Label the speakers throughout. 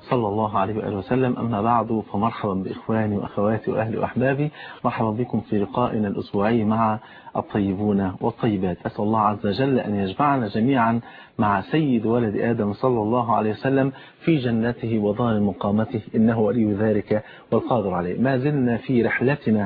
Speaker 1: صلى الله عليه وآله وسلم أما بعد فمرحبا بإخواني وأخواتي وأهلي وأحبابي مرحبا بكم في لقائنا الأسبوعي مع الطيبون والطيبات أسأل الله عز وجل أن يجمعنا جميعا مع سيد ولد آدم صلى الله عليه وسلم في جنته ودار مقامته إنه ولي ذلك والقادر عليه ما زلنا في رحلتنا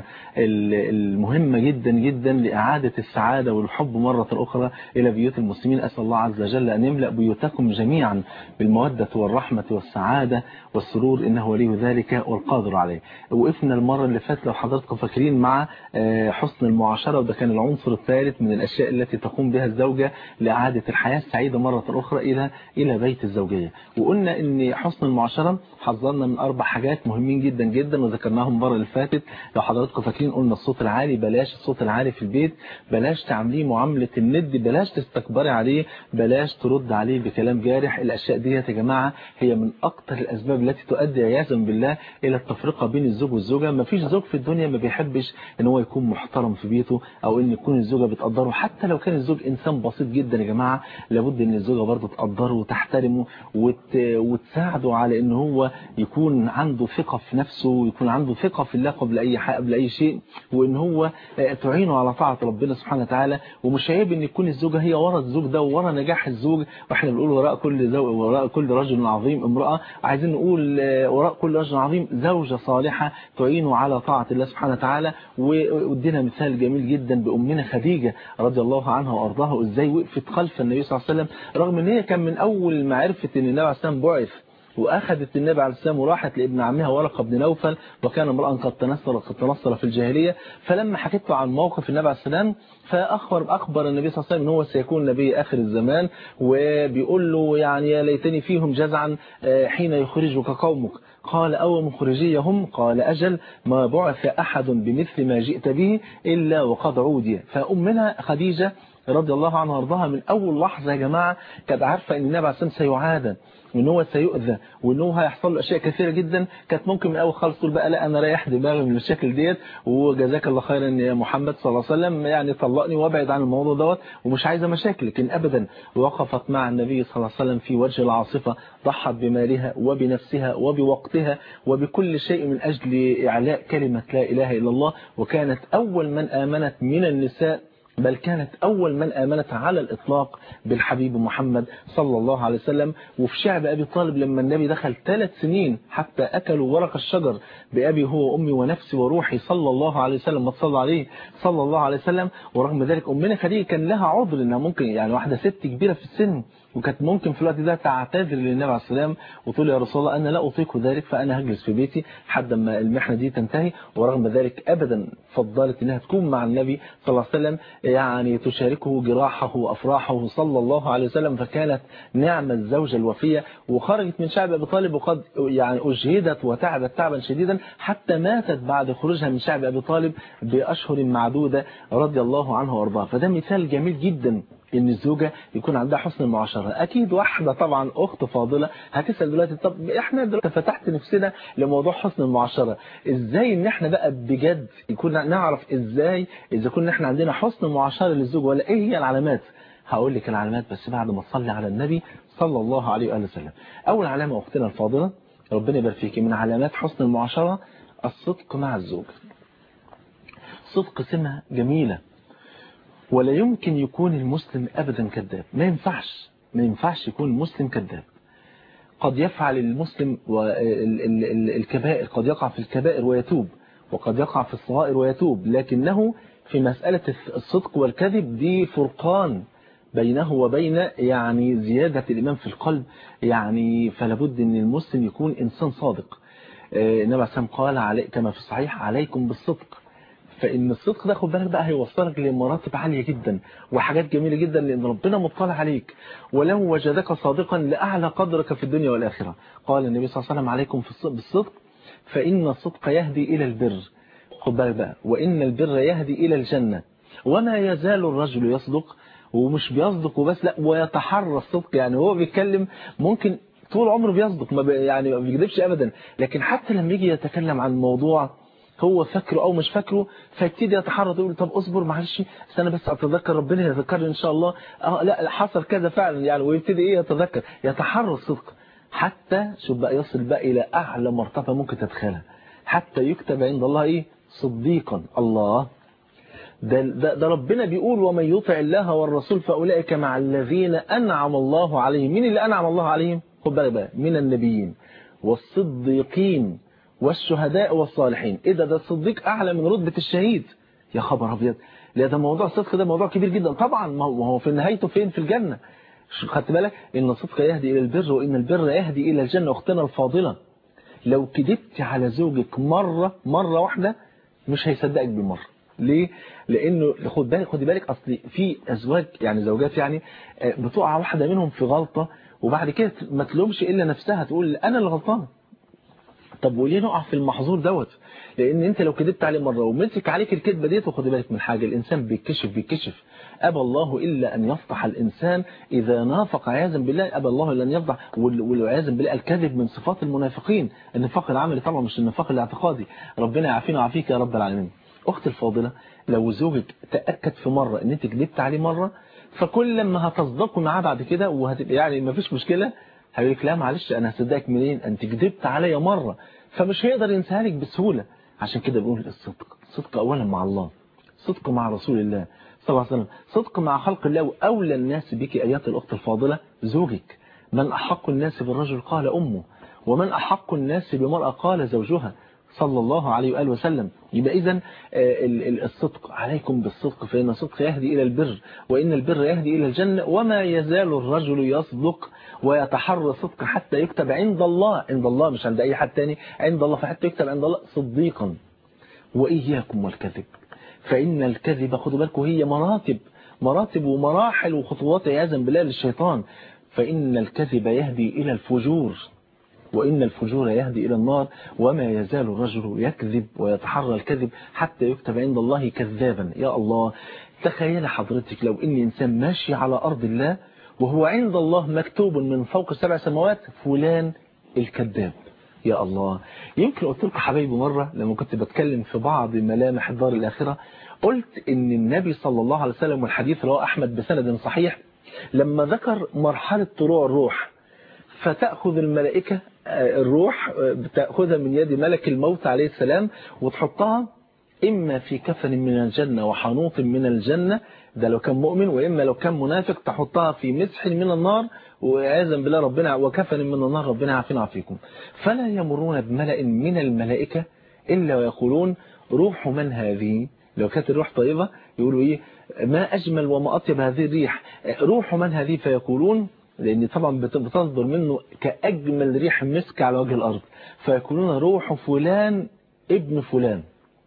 Speaker 1: المهمة جدا جدا لإعادة السعادة والحب مرة أخرى إلى بيوت المسلمين أسأل الله عز وجل أن يملأ بيوتكم جميعا بالمودة والرحمة والسعادة والسرور إنه ولي ذلك والقادر عليه وقفنا المرة اللي فاتت لو حضراتكم فاكرين مع حسن المعاشرة وده كان العنصر الثالث من الأشياء التي تقوم بها الزوجة لإعادة الحياة السعيدة مرة أخرى إلى إلى بيت الزوجية وقلنا إن حسن المعاشرة حذرنا من أربع حاجات مهمين جدا جدا وذكرناهم المرة اللي فاتت لو حضراتكم فاكرين قلنا الصوت العالي بلاش الصوت العالي في البيت بلاش تعامليه معاملة الند بلاش تستكبري عليه بلاش ترد عليه بكلام جارح الأشياء دي يا جماعة هي من أكتر الأسباب التي تؤدي عياذا بالله إلى التفرقة بين الزوج والزوجة ما فيش زوج في الدنيا ما بيحبش إن هو يكون محترم في بيته أو إن يكون الزوجة بتقدره حتى لو كان الزوج إنسان بسيط جدا يا جماعة لابد إن الزوجة برضه تقدره وتحترمه وت... وتساعده على إن هو يكون عنده ثقة في نفسه ويكون عنده ثقة في الله قبل أي حق قبل أي شيء وإن هو تعينه على طاعة ربنا سبحانه وتعالى ومش عيب إن يكون الزوجة هي ورا الزوج ده وورا نجاح الزوج واحنا بنقول وراء كل زوج وراء كل رجل عظيم امرأة عايزين نقول وراء كل رجل عظيم زوجة صالحة تعينه على طاعة الله سبحانه وتعالى وادينا مثال جميل جدا بأمنا خديجة رضي الله عنها وأرضاها ازاي وقفت خلف النبي صلى الله عليه وسلم رغم ان هي كان من أول ما عرفت ان النبي عليه السلام بعث وأخذت النبي عليه السلام وراحت لابن عمها ورقة بن نوفل وكان امرأ قد تنصر قد تنصر في الجاهلية فلما حكيت له عن موقف النبي عليه السلام فأخبر أخبر النبي صلى الله عليه وسلم ان هو سيكون نبي آخر الزمان وبيقول له يعني يا ليتني فيهم جزعا حين يخرجك قومك قال أو مخرجيهم قال أجل ما بعث أحد بمثل ما جئت به إلا وقد عودي فأمنا خديجة رضي الله عنها وارضاها من أول لحظة يا جماعة كانت عارفة أن النبي عليه السلام سيعادى وان هو سيؤذى وان هو هيحصل له اشياء كثيره جدا كانت ممكن من اول خالص تقول بقى لا انا رايح دماغي من المشاكل ديت وجزاك الله خيرا يا محمد صلى الله عليه وسلم يعني طلقني وابعد عن الموضوع دوت ومش عايزه مشاكل لكن ابدا وقفت مع النبي صلى الله عليه وسلم في وجه العاصفه ضحت بمالها وبنفسها وبوقتها وبكل شيء من اجل اعلاء كلمه لا اله الا الله وكانت اول من امنت من النساء بل كانت أول من آمنت على الإطلاق بالحبيب محمد صلى الله عليه وسلم وفي شعب أبي طالب لما النبي دخل ثلاث سنين حتى أكلوا ورق الشجر بأبي هو وأمي ونفسي وروحي صلى الله عليه وسلم ما تصلى عليه صلى الله عليه وسلم ورغم ذلك أمنا خديجة كان لها عذر إنها ممكن يعني واحدة ست كبيرة في السن وكانت ممكن في الوقت ده تعتذر للنبي عليه السلام وتقول يا رسول الله أنا لا أطيق ذلك فأنا هجلس في بيتي حتى ما المحنة دي تنتهي ورغم ذلك أبدا فضلت أنها تكون مع النبي صلى الله عليه وسلم يعني تشاركه جراحه وأفراحه صلى الله عليه وسلم فكانت نعمة الزوجة الوفية وخرجت من شعب أبي طالب وقد يعني أجهدت وتعبت تعبا شديدا حتى ماتت بعد خروجها من شعب أبي طالب بأشهر معدودة رضي الله عنه وارضاه فده مثال جميل جدا ان الزوجة يكون عندها حسن المعاشرة اكيد واحدة طبعا اخت فاضلة هتسأل دلوقتي طب احنا دلوقتي فتحت نفسنا لموضوع حسن المعاشرة ازاي ان احنا بقى بجد يكون نعرف ازاي اذا كنا احنا عندنا حسن معاشرة للزوج ولا ايه هي العلامات هقول لك العلامات بس بعد ما تصلي على النبي صلى الله عليه وآله وسلم اول علامة اختنا الفاضلة ربنا يبارك فيكي من علامات حسن المعاشرة الصدق مع الزوج صدق سمة جميلة ولا يمكن يكون المسلم أبدا كذاب ما ينفعش ما ينفعش يكون المسلم كذاب قد يفعل المسلم الكبائر قد يقع في الكبائر ويتوب وقد يقع في الصغائر ويتوب لكنه في مسألة الصدق والكذب دي فرقان بينه وبين يعني زيادة الإيمان في القلب يعني فلابد أن المسلم يكون إنسان صادق النبي عليه السلام قال علي كما في الصحيح عليكم بالصدق فإن الصدق ده خد بالك بقى هيوصلك لمراتب عالية جدا وحاجات جميلة جدا لأن ربنا مطلع عليك ولو وجدك صادقا لأعلى قدرك في الدنيا والآخرة قال النبي صلى الله عليه وسلم عليكم بالصدق فإن الصدق يهدي إلى البر خد بالك بقى وإن البر يهدي إلى الجنة وما يزال الرجل يصدق ومش بيصدق وبس لا ويتحرى الصدق يعني هو بيتكلم ممكن طول عمره بيصدق ما بي يعني ما بيكذبش أبدا لكن حتى لما يجي يتكلم عن موضوع هو فاكره او مش فاكره فيبتدي يتحرى يقول طب اصبر معلش استنى بس اتذكر ربنا يذكرني ان شاء الله اه لا حصل كذا فعلا يعني ويبتدي ايه يتذكر يتحرى الصدق حتى شوف بقى يصل بقى إلى أعلى مرتبة ممكن تدخلها حتى يكتب عند الله إيه صديقا الله ده, ده, ده ربنا بيقول ومن يطع الله والرسول فأولئك مع الذين أنعم الله عليهم مين اللي أنعم الله عليهم خد بالك بقى من النبيين والصديقين والشهداء والصالحين إيه ده ده الصديق أعلى من رتبة الشهيد يا خبر أبيض لا ده موضوع الصدق ده موضوع كبير جدا طبعا ما هو في نهايته فين في الجنة خدت بالك إن الصدق يهدي إلى البر وإن البر يهدي إلى الجنة أختنا الفاضلة لو كذبت على زوجك مرة مرة واحدة مش هيصدقك بالمرة ليه؟ لأنه خد بالك خد بالك أصل في أزواج يعني زوجات يعني بتقع واحدة منهم في غلطة وبعد كده ما تلومش إلا نفسها تقول أنا اللي غلطانه طب وليه نقع في المحظور دوت لان انت لو كذبت عليه مره ومسك عليك الكذبه ديت وخد بالك من حاجه الانسان بيتكشف بيتكشف ابى الله الا ان يفضح الانسان اذا نافق عياذا بالله ابى الله الا ان يفضح والعياذا بالله الكذب من صفات المنافقين النفاق العملي طبعا مش النفاق الاعتقادي ربنا يعافينا ويعافيك يا رب العالمين اختي الفاضله لو زوجك تاكد في مره ان انت كذبت عليه مره فكل لما هتصدقوا معاه بعد كده وهتبقى يعني ما فيش مشكله هيقول لك لا معلش انا هصدقك منين انت كذبت عليا مره فمش هيقدر ينساها لك بسهوله عشان كده بقول الصدق صدق اولا مع الله صدق مع رسول الله صلى الله عليه وسلم صدق مع خلق الله واولى الناس بك ايات الاخت الفاضله زوجك من احق الناس بالرجل قال امه ومن احق الناس بمراه قال زوجها صلى الله عليه وآله وسلم يبقى إذا الصدق عليكم بالصدق فإن الصدق يهدي إلى البر وإن البر يهدي إلى الجنة وما يزال الرجل يصدق ويتحرى صدق حتى يكتب عند الله عند الله مش عند أي حد تاني عند الله فحتى يكتب عند الله صديقا وإياكم والكذب فإن الكذب خدوا بالكم هي مراتب مراتب ومراحل وخطوات عياذا بالله للشيطان فإن الكذب يهدي إلى الفجور وإن الفجور يهدي إلى النار وما يزال الرجل يكذب ويتحرى الكذب حتى يكتب عند الله كذابا يا الله تخيل حضرتك لو إن إنسان ماشي على أرض الله وهو عند الله مكتوب من فوق سبع سماوات فلان الكذاب يا الله يمكن قلت لكم حبايبي مرة لما كنت بتكلم في بعض ملامح الدار الآخرة قلت إن النبي صلى الله عليه وسلم والحديث رواه أحمد بسند صحيح لما ذكر مرحلة طلوع الروح فتأخذ الملائكة الروح بتأخذها من يد ملك الموت عليه السلام وتحطها إما في كفن من الجنة وحنوط من الجنة ده لو كان مؤمن وإما لو كان منافق تحطها في مسح من النار وعياذا بالله ربنا وكفن من النار ربنا يعافينا ويعافيكم فلا يمرون بملأ من الملائكة إلا ويقولون روح من هذه لو كانت الروح طيبة يقولوا إيه ما أجمل وما أطيب هذه الريح روح من هذه فيقولون لأن طبعا بتصدر منه كأجمل ريح مسك على وجه الأرض فيقولون روح فلان ابن فلان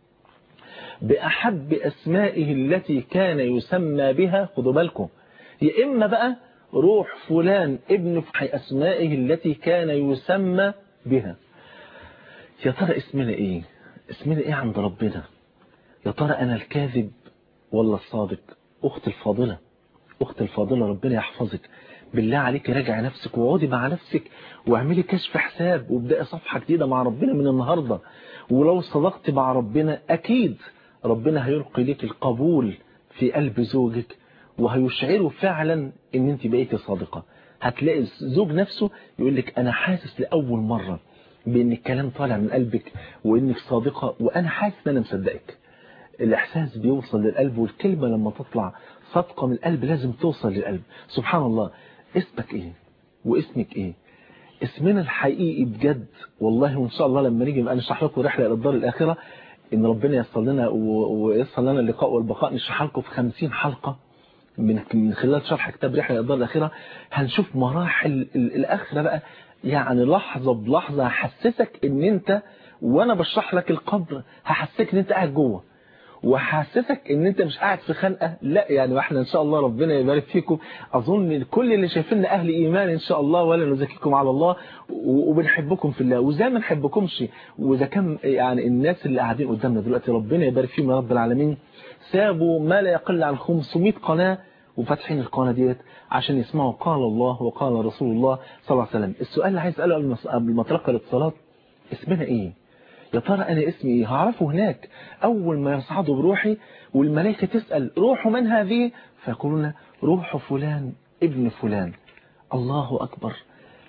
Speaker 1: بأحب أسمائه التي كان يسمى بها خدوا بالكم يا إما بقى روح فلان ابن أسمائه التي كان يسمى بها يا ترى اسمنا إيه اسمنا إيه عند ربنا يا ترى أنا الكاذب ولا الصادق أخت الفاضلة أخت الفاضلة ربنا يحفظك بالله عليك راجع نفسك واقعدي مع نفسك واعملي كشف حساب وابدأي صفحة جديدة مع ربنا من النهاردة ولو صدقت مع ربنا أكيد ربنا هيلقي لك القبول في قلب زوجك وهيشعره فعلا ان انت بقيتي صادقة هتلاقي الزوج نفسه يقول لك انا حاسس لأول مرة بان الكلام طالع من قلبك وانك صادقة وانا حاسس ان انا مصدقك الاحساس بيوصل للقلب والكلمة لما تطلع صادقة من القلب لازم توصل للقلب سبحان الله اسمك ايه واسمك ايه اسمنا الحقيقي بجد والله وان شاء الله لما نيجي بقى نشرح لكم رحله الى الدار الاخره ان ربنا ييسر لنا وييسر لنا اللقاء والبقاء نشرح لكم في 50 حلقه من خلال شرح كتاب رحله الى الدار الاخره هنشوف مراحل الاخره بقى يعني لحظه بلحظه هحسسك ان انت وانا بشرح لك القبر هحسسك ان انت قاعد جوه وحاسسك ان انت مش قاعد في خنقه لا يعني واحنا ان شاء الله ربنا يبارك فيكم اظن كل اللي شايفيننا اهل ايمان ان شاء الله ولا نزكيكم على الله وبنحبكم في الله وزي ما نحبكمش واذا كان يعني الناس اللي قاعدين قدامنا دلوقتي ربنا يبارك فيهم يا رب العالمين سابوا ما لا يقل عن 500 قناه وفاتحين القناه ديت عشان يسمعوا قال الله وقال رسول الله صلى الله عليه وسلم السؤال اللي عايز اساله قبل ما اتلقى الاتصالات اسمنا ايه يا ترى أنا اسمي إيه هعرفه هناك أول ما يصعدوا بروحي والملائكة تسأل روح من هذه فيقولون روح فلان ابن فلان الله أكبر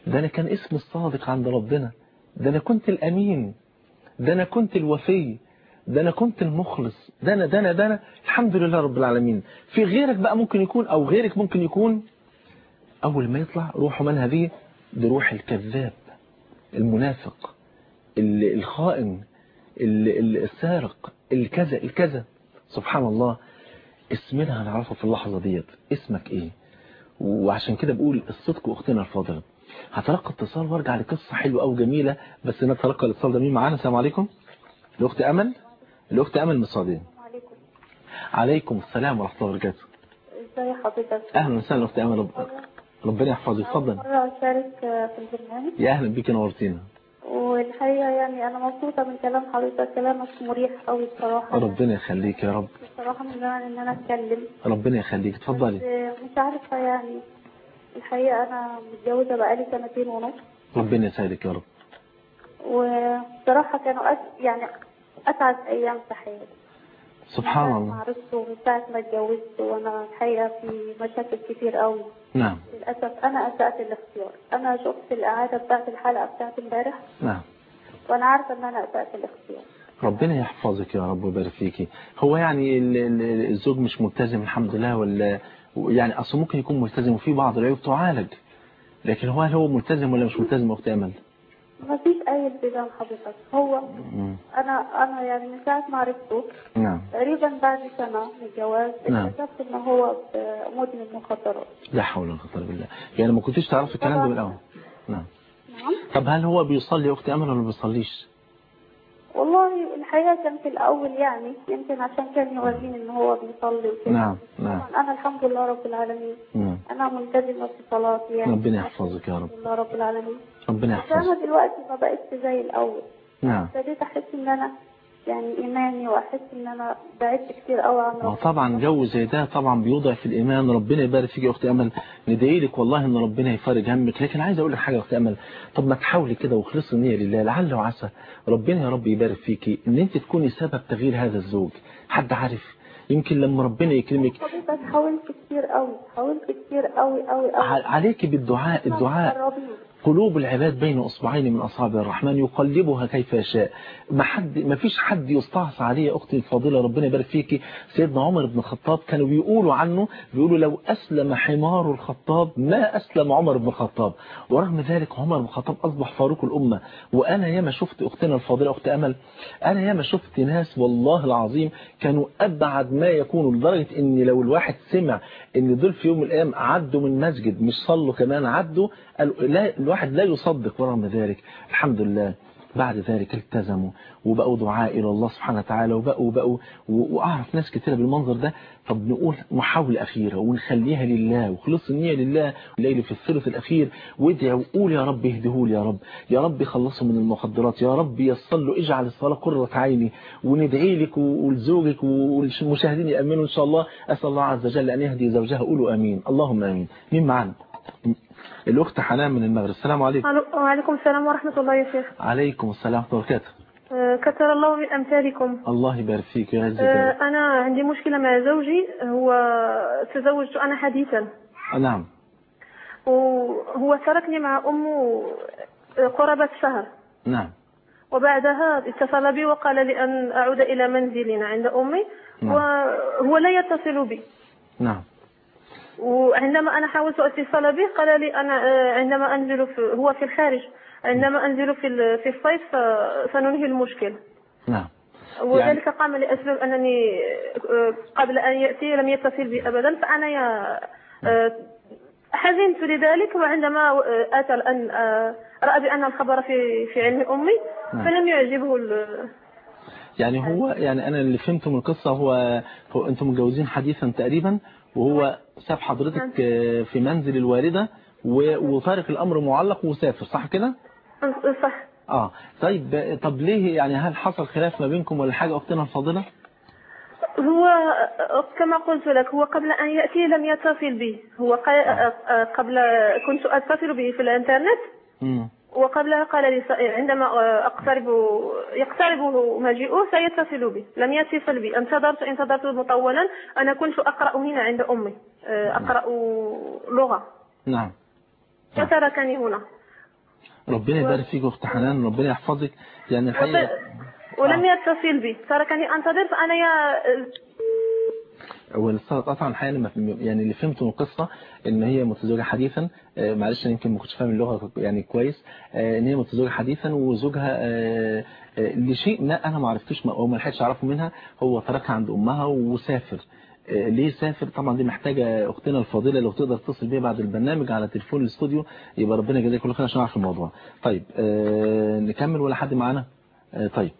Speaker 1: ده أنا كان اسم الصادق عند ربنا ده أنا كنت الأمين ده أنا كنت الوفي ده أنا كنت المخلص ده أنا ده أنا ده أنا الحمد لله رب العالمين في غيرك بقى ممكن يكون أو غيرك ممكن يكون أول ما يطلع روحه من هذه بروح الكذاب المنافق الخائن السارق الكذا الكذا سبحان الله اسمنا هنعرفه في اللحظة ديت اسمك ايه وعشان كده بقول الصدق واختنا الفاضلة هتلقى اتصال وارجع لقصة حلوة او جميلة بس نتلقى الاتصال ده مين معانا السلام عليكم الاخت امل الاخت امل من السعودية
Speaker 2: عليكم
Speaker 1: عليكم السلام ورحمة الله وبركاته
Speaker 2: ازي حضرتك
Speaker 1: اهلا وسهلا اخت امل رب... ربنا يحفظك اتفضل
Speaker 2: مرة أشارك في البرنامج
Speaker 1: يا اهلا بيك نورتينا
Speaker 2: والحقيقة يعني أنا مبسوطة من كلام حضرتك كلامك مريح أوي بصراحة
Speaker 1: ربنا يخليك يا رب
Speaker 2: بصراحة من زمان إن أنا أتكلم
Speaker 1: ربنا يخليك اتفضلي
Speaker 2: بس مش عارفة يعني الحقيقة أنا متجوزة بقالي سنتين ونص
Speaker 1: ربنا يسعدك يا رب
Speaker 2: وبصراحة كانوا أس... يعني أسعد أيام في حياتي
Speaker 1: سبحان
Speaker 2: من ساعة ما
Speaker 1: الله
Speaker 2: عرفته ومن ساعة ما اتجوزت وأنا الحقيقة في مشاكل كتير قوي
Speaker 1: نعم
Speaker 2: للأسف أنا أسأت الاختيار أنا شفت الإعادة بتاعت الحلقة بتاعت امبارح
Speaker 1: نعم
Speaker 2: وأنا عارفة إن أنا أسأت الاختيار
Speaker 1: ربنا يحفظك يا رب ويبارك فيكي هو يعني ال- ال- الزوج مش ملتزم الحمد لله ولا يعني اصل ممكن يكون ملتزم وفي بعض العيوب تعالج لكن هو هل هو ملتزم ولا مش ملتزم يا اخت امل
Speaker 2: ما فيش أي التزام حضرتك هو
Speaker 1: مم.
Speaker 2: أنا أنا يعني من ساعة ما عرفته
Speaker 1: نعم
Speaker 2: تقريبا بعد سنة من الجواز
Speaker 1: نعم.
Speaker 2: اكتشفت إن هو مدمن مخدرات
Speaker 1: لا حول ولا قوه الا بالله يعني ما كنتيش تعرفي الكلام ده من الاول نعم
Speaker 2: نعم
Speaker 1: طب هل هو بيصلي يا اخت امل ولا ما بيصليش
Speaker 2: والله الحقيقة كان في الأول يعني يمكن عشان كان يوريني إن هو بيصلي وكده
Speaker 1: نعم نعم
Speaker 2: طبعا أنا الحمد لله رب العالمين
Speaker 1: نعم
Speaker 2: أنا ملتزمة في صلاتي يعني
Speaker 1: ربنا يحفظك يا رب
Speaker 2: الحمد لله رب العالمين
Speaker 1: ربنا
Speaker 2: بس أنا
Speaker 1: يحفظك
Speaker 2: دلوقتي ما بقتش زي الأول
Speaker 1: نعم
Speaker 2: ابتديت أحس إن أنا يعني إيماني وأحس إن أنا بعدت كتير قوي عن
Speaker 1: ما
Speaker 2: ربنا
Speaker 1: طبعا جو زي ده طبعا بيوضع في الإيمان ربنا يبارك فيك يا أختي أمل ندعي لك والله إن ربنا يفرج همك لكن عايز أقول لك حاجة يا أختي أمل طب ما تحاولي كده واخلصي النية لله لعل وعسى ربنا يا رب يبارك فيكي إن أنت تكوني سبب تغيير هذا الزوج حد عارف يمكن لما ربنا يكرمك
Speaker 2: حضرتك حاولت كتير قوي حاولت كتير قوي قوي قوي
Speaker 1: ع- عليك بالدعاء الدعاء
Speaker 2: مقربين.
Speaker 1: قلوب العباد بين اصبعين من اصابع الرحمن يقلبها كيف يشاء ما حد ما فيش حد يستعصى عليه يا اختي الفاضله ربنا يبارك فيكي سيدنا عمر بن الخطاب كانوا بيقولوا عنه بيقولوا لو اسلم حمار الخطاب ما اسلم عمر بن الخطاب ورغم ذلك عمر بن الخطاب اصبح فاروق الامه وانا ياما شفت اختنا الفاضله اخت امل انا ياما شفت ناس والله العظيم كانوا ابعد ما يكونوا لدرجه ان لو الواحد سمع ان دول في يوم من الايام عدوا من مسجد مش صلوا كمان عدوا قالوا لا الواحد لا يصدق ورغم ذلك الحمد لله بعد ذلك التزموا وبقوا دعاء إلى الله سبحانه وتعالى وبقوا وبقوا و- وأعرف ناس كتيرة بالمنظر ده طب نقول محاولة أخيرة ونخليها لله وخلص النية لله الليل في الثلث الأخير وادعي وقول يا رب اهدهولي يا رب يا رب خلصه من المخدرات يا رب يصل له اجعل الصلاة قرة عيني وندعي لك ولزوجك والمشاهدين يأمنوا إن شاء الله أسأل الله عز وجل أن يهدي زوجها قولوا آمين اللهم آمين مين معانا الأخت حنان من المغرب السلام عليكم
Speaker 3: الو وعليكم السلام ورحمة الله يا شيخ
Speaker 1: عليكم السلام ورحمة الله وبركاته
Speaker 3: آه، كثر الله من أمثالكم
Speaker 1: الله يبارك فيك يا عزك يا
Speaker 3: آه، أنا عندي مشكلة مع زوجي هو تزوجت أنا حديثا
Speaker 1: رب. نعم
Speaker 3: وهو تركني مع أمه قرابة شهر
Speaker 1: نعم
Speaker 3: وبعدها اتصل بي وقال لي أن أعود إلى منزلنا عند أمي
Speaker 1: نعم.
Speaker 3: وهو لا يتصل بي
Speaker 1: نعم
Speaker 3: وعندما أنا حاولت اتصال به قال لي أنا آه، عندما أنزل في هو في الخارج عندما أنزل في ال- في الصيف آه، سننهي المشكلة
Speaker 1: نعم
Speaker 3: وذلك قام لأسباب أنني آه، قبل أن يأتي لم يتصل بي أبدا فأنا يا آه، حزنت لذلك وعندما آه، أتى الآن آه، رأى بأن الخبر في في علم أمي
Speaker 1: نعم.
Speaker 3: فلم يعجبه ال-
Speaker 1: يعني هو يعني أنا اللي فهمته من القصة هو, هو أنتم متجوزين حديثا تقريبا وهو ساب حضرتك آه، في منزل الوالدة و- وفارق الأمر معلق وسافر صح كده؟
Speaker 3: صح
Speaker 1: اه طيب آه، طب ليه يعني هل حصل خلاف ما بينكم ولا حاجة أختنا الفاضلة؟
Speaker 3: هو آه، كما قلت لك هو قبل أن يأتي لم يتصل بي هو ق- آه، آه، قبل كنت أتصل به في الإنترنت
Speaker 1: مم.
Speaker 3: وقبلها قال لي س- عندما اقترب يقترب مجيئه سيتصل بي لم يتصل بي انتظرت انتظرت مطولا انا كنت اقرا هنا عند امي اقرا لغه
Speaker 1: نعم
Speaker 3: فتركني هنا
Speaker 1: ربنا يبارك فيك اخت حنان ربنا يحفظك يعني الحقيقه
Speaker 3: ولم يتصل بي تركني انتظر فانا يا
Speaker 1: والاتصال اتقطع الحقيقه لما يعني اللي فهمته من القصه ان هي متزوجه حديثا آه، معلش انا يمكن ما كنتش فاهم اللغه يعني كويس آه، ان هي متزوجه حديثا وزوجها آه، آه، لشيء ما انا ما عرفتوش ما- او ما لحقتش اعرفه منها هو تركها عند امها وسافر آه، ليه سافر طبعا دي محتاجه اختنا الفاضله لو تقدر تتصل بيها بعد البرنامج على تليفون الاستوديو يبقى ربنا يجزاك كل خير عشان اعرف الموضوع طيب آه، نكمل ولا حد معانا آه، طيب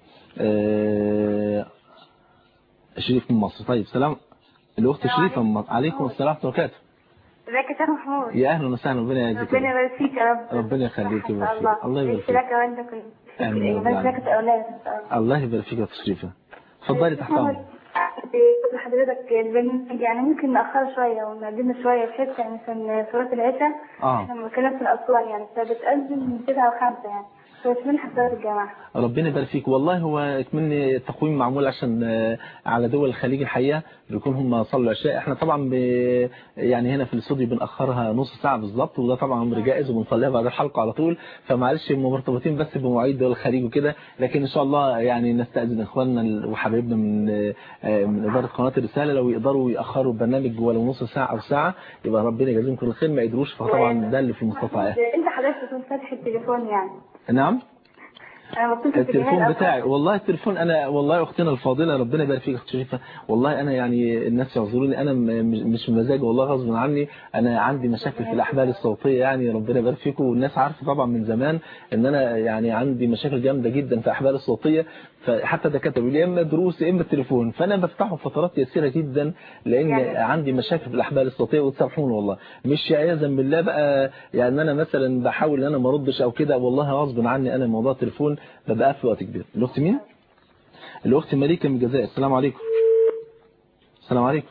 Speaker 1: آه، شريف من مصر طيب سلام الاخت شريفه من مصر عليكم السلام ورحمه الله وبركاته
Speaker 4: ازيك يا شيخ محمود
Speaker 1: يا اهلا وسهلا ربنا يجزيك
Speaker 4: ربنا يبارك فيك يا رب
Speaker 1: ربنا يخليك
Speaker 4: ان
Speaker 1: ويبارك
Speaker 4: شاء
Speaker 1: فيك.
Speaker 4: الله
Speaker 1: الله يبارك فيك.
Speaker 4: لك وانت كنت
Speaker 1: آمين يا رب
Speaker 4: بس
Speaker 1: العالمين.
Speaker 4: لك اولاد ان شاء الله
Speaker 1: الله يبارك فيك يا أخت شريفه اتفضلي تحت امرك
Speaker 4: كنت حضرتك البرنامج يعني ممكن نأخر شوية ونقدم شوية بحيث يعني مثلا صلاة العشاء
Speaker 1: اه
Speaker 4: احنا بنتكلم في الأسوان يعني فبتقدم من تسعة وخمسة يعني فمن حضرتك الجامعة
Speaker 1: ربنا يبارك فيك والله هو اكمني التقويم معمول عشان آه، على دول الخليج الحقيقه بيكون هم صلوا العشاء احنا طبعا ب... يعني هنا في الاستوديو بنأخرها نص ساعه بالظبط وده طبعا امر جائز وبنصليها بعد الحلقه على طول فمعلش هم مرتبطين بس بمواعيد دول الخليج وكده لكن ان شاء الله يعني نستأذن اخواننا وحبايبنا من آه، من اداره قناه الرساله لو يقدروا يأخروا البرنامج ولو نص ساعه او ساعه يبقى ربنا يجازيهم كل خير ما قدروش فطبعا ده اللي في المستطاعات
Speaker 4: انت حضرتك تكون فاتح التليفون يعني
Speaker 1: نعم
Speaker 4: انا بتصل في
Speaker 1: التليفون
Speaker 4: الجهاز
Speaker 1: بتاعي والله التليفون انا والله اختنا الفاضله ربنا يبارك فيك اخت شريفه والله انا يعني الناس يعذروني انا م- مش مزاج والله غصب عني انا عندي مشاكل في الاحبال الصوتيه يعني ربنا يبارك فيكم والناس عارفه طبعا من زمان ان انا يعني عندي مشاكل جامده جدا في الاحبال الصوتيه فحتى الدكاتره بيقولوا لي يا اما دروس يا اما التليفون فانا بفتحه فترات يسيره جدا لان
Speaker 4: يعني-
Speaker 1: عندي مشاكل في الاحبال الصوتيه وتسامحوني والله مش عياذا بالله بقى يعني انا مثلا بحاول ان انا ما اردش او كده والله غصب عني انا موضوع التليفون ببقى قافل وقت كبير الاخت مين الاخت مليكه من الجزائر السلام عليكم السلام عليكم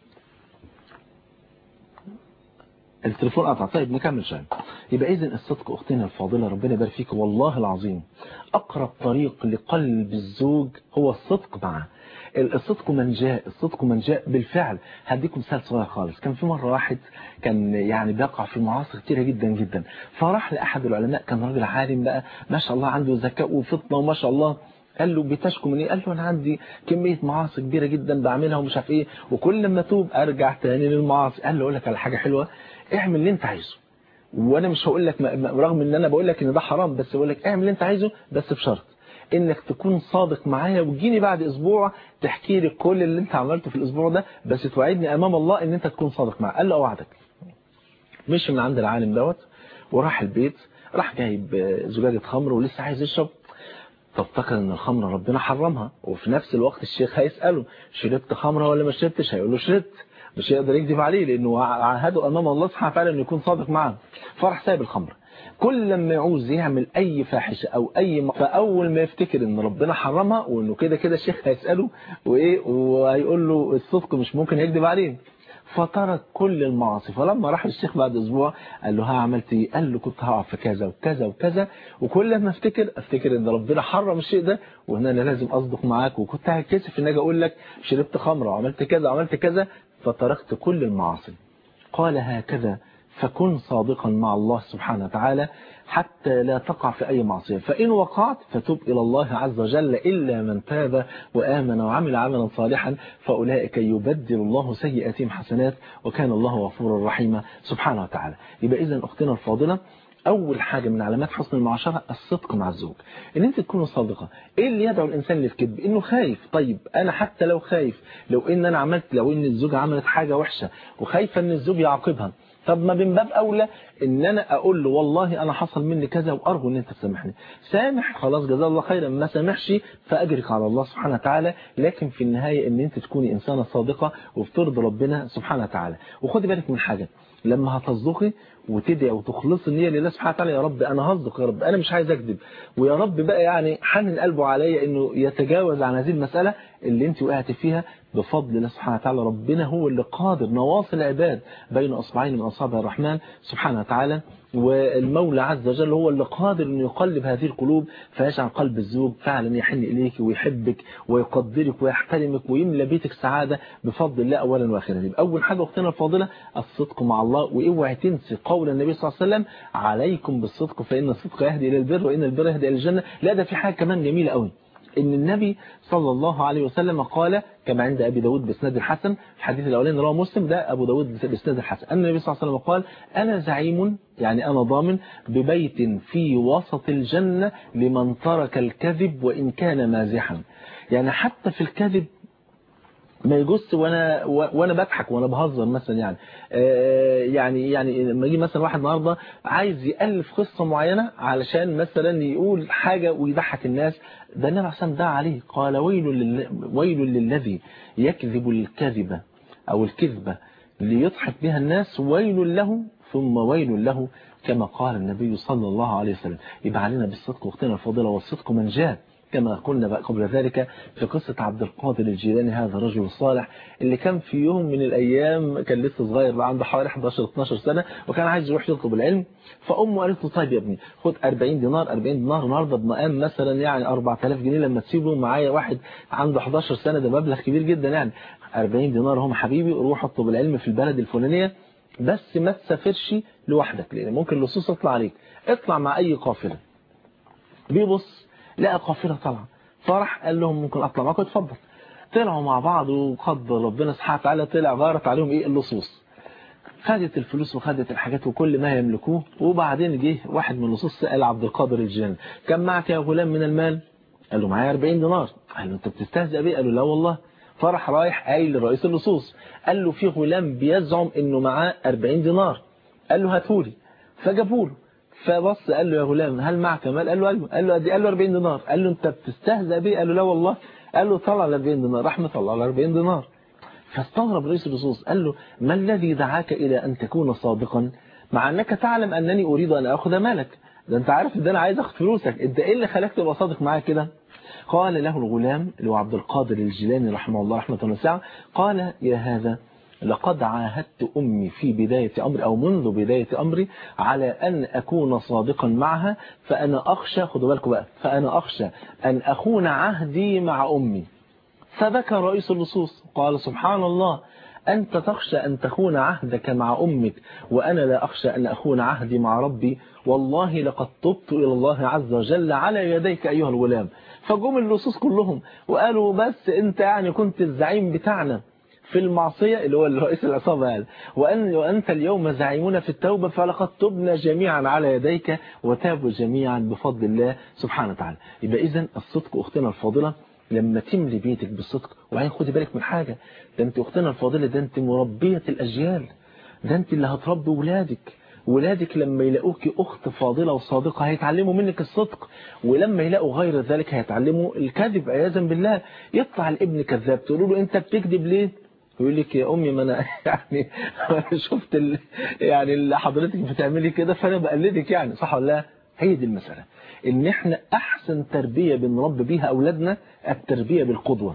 Speaker 1: التليفون قطع طيب نكمل شويه يبقى اذا الصدق اختنا الفاضله ربنا يبارك فيك والله العظيم اقرب طريق لقلب الزوج هو الصدق معه الصدق من جاء الصدق من جاء بالفعل هديكم مثال صغير خالص كان في مره واحد كان يعني بيقع في معاصي كتيره جدا جدا فراح لاحد العلماء كان راجل عالم بقى ما شاء الله عنده ذكاء وفطنه وما شاء الله قال له بتشكو من ايه قال له انا عندي كميه معاصي كبيره جدا بعملها ومش عارف ايه وكل لما اتوب ارجع تاني للمعاصي قال له اقول لك على حاجه حلوه اعمل اللي انت عايزه وانا مش هقول لك م- م- رغم ان انا بقول لك ان ده حرام بس بقول لك اعمل اللي انت عايزه بس بشرط انك تكون صادق معايا وتجيني بعد اسبوع تحكي لي كل اللي انت عملته في الاسبوع ده بس توعدني امام الله ان انت تكون صادق معايا قال له اوعدك مشي من عند العالم دوت وراح البيت راح جايب آه، زجاجة خمر ولسه عايز يشرب فافتكر ان الخمره ربنا حرمها وفي نفس الوقت الشيخ هيساله شربت خمره ولا ما شربتش هيقول له شربت مش هيقدر يكذب عليه لانه عهده امام الله سبحانه وتعالى انه يكون صادق معاه فراح سايب الخمر كل لما يعوز يعمل اي فاحشه او اي م... فاول ما يفتكر ان ربنا حرمها وانه كده كده الشيخ هيساله وايه وهيقول له الصدق مش ممكن يكذب عليه فترك كل المعاصي فلما راح الشيخ بعد اسبوع قال له ها عملت ايه قال له كنت هقع في كذا وكذا وكذا وكل ما افتكر افتكر ان ربنا حرم الشيء ده وان انا لازم اصدق معاك وكنت هتكسف ان اجي اقول لك شربت خمره وعملت كذا وعملت كذا فتركت كل المعاصي قال هكذا فكن صادقا مع الله سبحانه وتعالى حتى لا تقع في أي معصية فإن وقعت فتب إلى الله عز وجل إلا من تاب وآمن وعمل عملا صالحا فأولئك يبدل الله سيئاتهم حسنات وكان الله غفورا رحيما سبحانه وتعالى يبقى إذا أختنا الفاضلة أول حاجة من علامات حسن المعاشرة الصدق مع الزوج إن أنت تكون صادقة إيه اللي يدعو الإنسان للكذب إنه خايف طيب أنا حتى لو خايف لو إن أنا عملت لو إن الزوجة عملت حاجة وحشة وخايفة إن الزوج يعاقبها طب ما من باب أولى إن أنا أقول له والله أنا حصل مني كذا وأرجو إن أنت تسامحني سامح خلاص جزاه الله خيرا ما سامحش فأجرك على الله سبحانه وتعالى لكن في النهاية إن أنت تكوني إنسانة صادقة وبترضي ربنا سبحانه وتعالى وخدي بالك من حاجة لما هتصدقي وتدعي وتخلصي النية لله سبحانه وتعالى يا رب أنا هصدق يا رب أنا مش عايز أكذب ويا رب بقى يعني حنن قلبه عليا إنه يتجاوز عن هذه المسألة اللي أنت وقعت فيها بفضل الله سبحانه وتعالى ربنا هو اللي قادر نواصي العباد بين أصبعين من أصابع الرحمن سبحانه وتعالى والمولى عز وجل هو اللي قادر انه يقلب هذه القلوب فيجعل قلب الزوج فعلا يحن اليك ويحبك ويقدرك ويحترمك ويملى بيتك سعاده بفضل الله اولا واخيرا يبقى اول حاجه اختنا الفاضله الصدق مع الله واوعي تنسي قول النبي صلى الله عليه وسلم عليكم بالصدق فإن الصدق يهدي إلى البر وإن البر يهدي إلى الجنة لا ده في حاجة كمان جميلة قوي ان النبي صلى الله عليه وسلم قال كما عند ابي داود باسناد الحسن الحديث الاولاني رواه مسلم ده ابو داود باسناد الحسن ان النبي صلى الله عليه وسلم قال انا زعيم يعني انا ضامن ببيت في وسط الجنه لمن ترك الكذب وان كان مازحا يعني حتى في الكذب ما يجوز وانا وانا بضحك وانا بهزر مثلا يعني آه يعني يعني لما يجي مثلا واحد النهارده عايز يالف قصه معينه علشان مثلا يقول حاجه ويضحك الناس ده النبي عليه ده عليه قال ويل لل... ويل للذي يكذب الكذبه او الكذبه ليضحك بها الناس ويل له ثم ويل له كما قال النبي صلى الله عليه وسلم يبقى علينا بالصدق واختنا الفضيله والصدق منجاه كما قلنا قبل ذلك في قصة عبد القادر الجيلاني هذا الرجل الصالح اللي كان في يوم من الأيام كان لسه صغير بقى عنده حوالي 11-12 سنة وكان عايز يروح يطلب العلم فأمه قالت له طيب يا ابني خد 40 دينار 40 دينار النهارده بمقام مثلا يعني 4000 جنيه لما تسيبه معايا واحد عنده 11 سنة ده مبلغ كبير جدا يعني 40 دينار هم حبيبي روح اطلب العلم في البلد الفلانية بس ما تسافرش لوحدك لأن ممكن اللصوص يطلع عليك اطلع مع أي قافلة بيبص لقى قافله طالعه فراح قال لهم ممكن اطلع معاكم اتفضل طلعوا مع بعض وقدر ربنا سبحانه وتعالى طلع غارت عليهم ايه اللصوص خدت الفلوس وخدت الحاجات وكل ما يملكوه وبعدين جه واحد من اللصوص سال عبد القادر الجيلاني كم معك يا غلام من المال قال له معايا 40 دينار قال له انت بتستهزئ بيه قال له لا والله فراح رايح قايل لرئيس اللصوص قال له في غلام بيزعم انه معاه 40 دينار قال له هاتولي فجابوا له فبص قال له يا غلام هل معك مال قال له ايوه قال له قال له 40 دينار قال له انت بتستهزأ بيه قال له لا والله قال له طلع ال 40 دينار راح مطلع ال 40 دينار فاستغرب رئيس اللصوص قال له ما الذي دعاك الى ان تكون صادقا مع انك تعلم انني اريد ان اخذ مالك ده انت عارف ان انا عايز اخذ فلوسك انت ايه اللي خلاك تبقى صادق معايا كده قال له الغلام اللي هو عبد القادر الجيلاني رحمه الله رحمه واسعه قال يا هذا لقد عاهدت أمي في بداية أمري أو منذ بداية أمري على أن أكون صادقا معها فأنا أخشى خدوا بالكم بقى فأنا أخشى أن أخون عهدي مع أمي فبكى رئيس اللصوص قال سبحان الله أنت تخشى أن تخون عهدك مع أمك وأنا لا أخشى أن أخون عهدي مع ربي والله لقد تبت إلى الله عز وجل على يديك أيها الغلام فجم اللصوص كلهم وقالوا بس أنت يعني كنت الزعيم بتاعنا في المعصية اللي هو رئيس العصابة قال وأن وأنت اليوم زعيمون في التوبة فلقد تبنا جميعا على يديك وتابوا جميعا بفضل الله سبحانه وتعالى يبقى إذا الصدق أختنا الفاضلة لما تملي بيتك بالصدق وبعدين خدي بالك من حاجة ده أنت أختنا الفاضلة ده أنت مربية الأجيال ده أنت اللي هتربي ولادك ولادك لما يلاقوك أخت فاضلة وصادقة هيتعلموا منك الصدق ولما يلاقوا غير ذلك هيتعلموا الكذب عياذا بالله يطلع الابن كذاب تقولوا له أنت بتكذب ليه يقول لك يا امي ما انا يعني شفت ال... يعني اللي حضرتك بتعملي كده فانا بقلدك يعني صح ولا لا هي دي المساله ان احنا احسن تربيه بنربي بيها اولادنا التربيه بالقدوه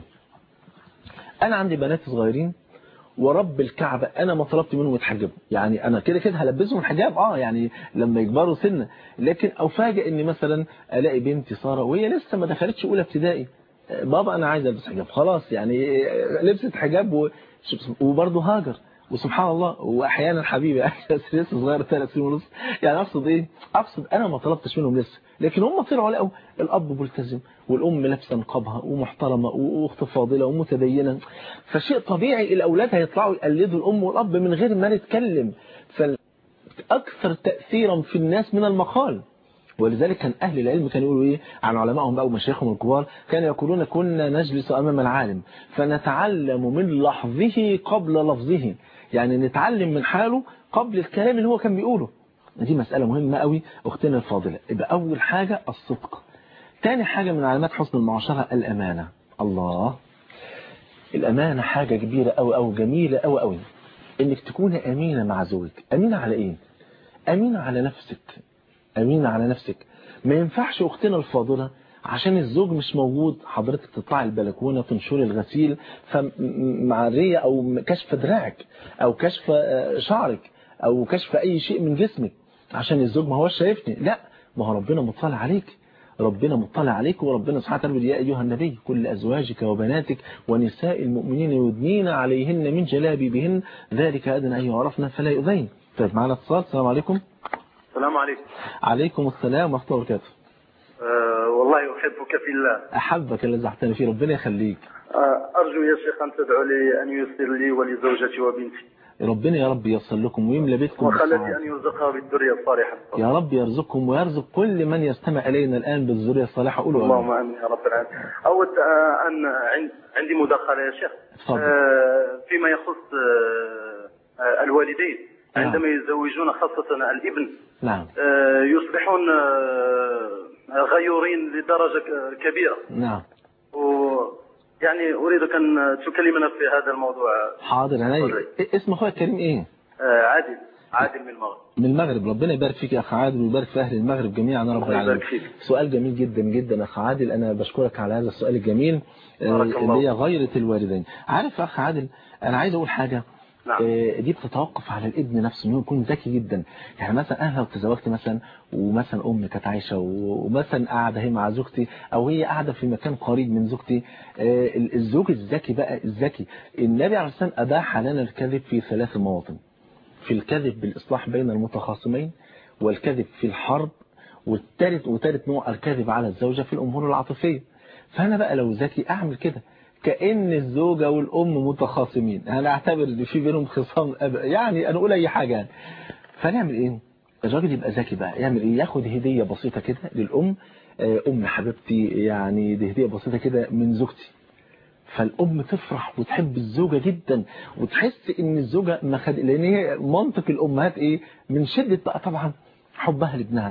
Speaker 1: انا عندي بنات صغيرين ورب الكعبة أنا ما طلبت منهم يتحجبوا يعني أنا كده كده هلبسهم الحجاب آه يعني لما يكبروا سنة لكن أفاجئ إني مثلا ألاقي بنتي سارة وهي لسه ما دخلتش أولى ابتدائي بابا أنا عايز ألبس حجاب خلاص يعني لبست حجاب و... وبرضه هاجر وسبحان الله واحيانا حبيبي لسه صغير ثلاث سنين ونص يعني اقصد ايه اقصد انا ما طلبتش منهم لسه لكن هم طلعوا لقوا الاب ملتزم والام لابسه نقابها ومحترمه واخت فاضله ومتدينه فشيء طبيعي الاولاد هيطلعوا يقلدوا الام والاب من غير ما نتكلم فاكثر تاثيرا في الناس من المقال ولذلك كان أهل العلم كانوا يقولوا إيه عن علمائهم بقى ومشايخهم الكبار كانوا يقولون كنا نجلس أمام العالم فنتعلم من لحظه قبل لفظه يعني نتعلم من حاله قبل الكلام اللي هو كان بيقوله دي مسألة مهمة قوي أختنا الفاضلة يبقى أول حاجة الصدق تاني حاجة من علامات حسن المعاشرة الأمانة الله الأمانة حاجة كبيرة أو أو جميلة أو أوي إنك تكون أمينة مع زوجك أمينة على إيه أمينة على نفسك أمينة على نفسك ما ينفعش أختنا الفاضلة عشان الزوج مش موجود حضرتك تطلعي البلكونه تنشري الغسيل فمعريه او كشف دراعك او كشف شعرك او كشف اي شيء من جسمك عشان الزوج ما هوش شايفني لا ما هو ربنا مطلع عليك ربنا مطلع عليك وربنا سبحانه وتعالى يا ايها النبي كل ازواجك وبناتك ونساء المؤمنين يدنين عليهن من جلابيبهن ذلك ادنى ان يعرفن فلا يؤذين طيب معنا اتصال السلام عليكم
Speaker 5: السلام عليكم
Speaker 1: عليكم السلام ورحمة الله وبركاته
Speaker 5: أه والله أحبك في الله
Speaker 1: أحبك الذي احتني فيه ربنا يخليك
Speaker 5: أه أرجو يا شيخ أن تدعو لي أن ييسر لي ولزوجتي وبنتي
Speaker 1: ربنا يا رب ييسر لكم ويملى بيتكم
Speaker 5: وخلتي
Speaker 1: بالسعادة.
Speaker 5: أن يرزقها بالذرية الصالحة
Speaker 1: يا رب يرزقكم ويرزق كل من يستمع إلينا الآن بالذرية الصالحة قولوا
Speaker 5: اللهم
Speaker 1: آمين.
Speaker 5: امين يا رب العالمين. اود آه، ان عن- عندي مداخله يا شيخ
Speaker 1: اتفضل.
Speaker 5: آه، فيما يخص آه، آه، الوالدين
Speaker 1: نعم.
Speaker 5: عندما يزوجون خاصه الابن
Speaker 1: نعم
Speaker 5: آه، يصبحون آه، غيورين لدرجه ك- كبيره
Speaker 1: نعم
Speaker 5: ويعني اريدك ان تكلمنا في هذا الموضوع
Speaker 1: حاضر عينيا
Speaker 5: اتفضل.
Speaker 1: إيه اسم أخويا الكريم إيه
Speaker 5: آه، عادل عادل من المغرب
Speaker 1: من المغرب ربنا يبارك فيك يا أخ عادل ويبارك في أهل المغرب جميعا يا رب
Speaker 5: الله
Speaker 1: العالمين
Speaker 5: يبارك فيك.
Speaker 1: سؤال جميل جدا جدا أخ عادل أنا بشكرك على هذا السؤال الجميل آه،
Speaker 5: بارك الله.
Speaker 1: اللي هي غيرة الوالدين عارف يا أخ عادل أنا عايز أقول حاجة
Speaker 5: نعم.
Speaker 1: آه، دي بتتوقف على الابن نفسه انه يكون ذكي جدا يعني مثلا انا لو تزوجت مثلا ومثلا امي كانت عايشه و- ومثلا قاعده هي مع زوجتي او هي قاعده في مكان قريب من زوجتي آه، ال- الزوج الذكي بقى الذكي النبي عليه الصلاه والسلام اباح لنا الكذب في ثلاث مواطن في الكذب بالاصلاح بين المتخاصمين والكذب في الحرب والثالث وثالث نوع الكذب على الزوجه في الامور العاطفيه فانا بقى لو ذكي اعمل كده كأن الزوجة والأم متخاصمين أنا أعتبر إن في بينهم خصام أب... يعني أنا أقول أي حاجة يعني فنعمل إيه الراجل يبقى ذكي بقى يعمل إيه ياخد هدية بسيطة كده للأم آه، أم حبيبتي يعني دي هدية بسيطة كده من زوجتي فالأم تفرح وتحب الزوجة جدا وتحس إن الزوجة ما خد لأن هي منطق الأمهات إيه من شدة بقى طبعا حبها لابنها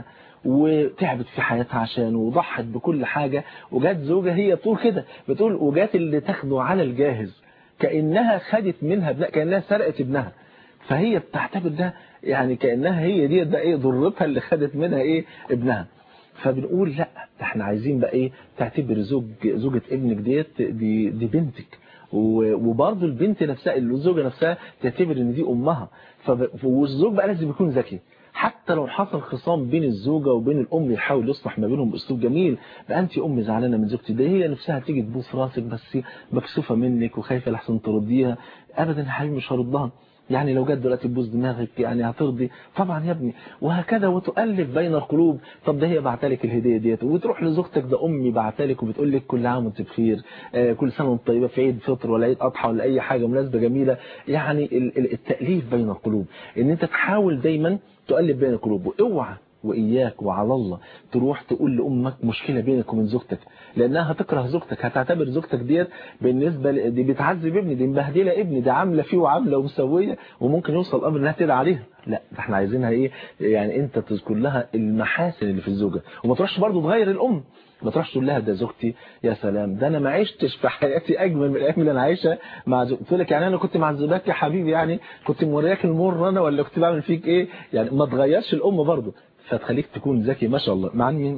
Speaker 1: وتعبت في حياتها عشان وضحت بكل حاجة وجات زوجة هي طول كده بتقول وجات اللي تاخده على الجاهز كأنها خدت منها ابنها كأنها سرقت ابنها فهي بتعتبر ده يعني كأنها هي دي ده ايه ضرتها اللي خدت منها ايه ابنها فبنقول لا ده احنا عايزين بقى ايه تعتبر زوج زوجة ابنك ديت دي دي بنتك و- وبرضه البنت نفسها الزوجة نفسها تعتبر ان دي امها فب... والزوج بقى لازم يكون ذكي حتى لو حصل خصام بين الزوجة وبين الأم يحاول يصلح ما بينهم بأسلوب جميل بقى أنت أم زعلانة من زوجتي ده هي نفسها تيجي تبوس راسك بس مكسوفة منك وخايفة لحسن ترديها أبدا يا حبيبي مش هردها يعني لو جت دلوقتي تبوس دماغك يعني هترضي طبعا يا ابني وهكذا وتؤلف بين القلوب طب ده هي بعتلك الهديه ديت وتروح لزوجتك ده امي بعتلك وبتقول لك كل عام وانت بخير آه كل سنه وانت طيبه في عيد فطر ولا عيد اضحى ولا اي حاجه مناسبه جميله يعني ال- ال- التاليف بين القلوب ان انت تحاول دايما تؤلف بين القلوب واوعى وإياك وعلى الله تروح تقول لأمك مشكلة بينك وبين زوجتك لأنها هتكره زوجتك هتعتبر زوجتك ديت بالنسبة ل... دي بتعذب ابني دي مبهدلة ابني دي عاملة فيه وعاملة ومسوية وممكن يوصل الأمر إنها تدعي عليها لا ده احنا عايزينها إيه يعني أنت تذكر لها المحاسن اللي في الزوجة وما تروحش برضه تغير الأم ما تروحش تقول لها ده زوجتي يا سلام ده انا ما عشتش في حياتي اجمل من الايام اللي انا عايشها مع زوجتي قلت لك يعني انا كنت معذباك يا حبيبي يعني كنت مورياك المر انا ولا كنت بعمل فيك ايه يعني ما تغيرش الام برضه فتخليك تكون ذكي ما شاء الله مع مين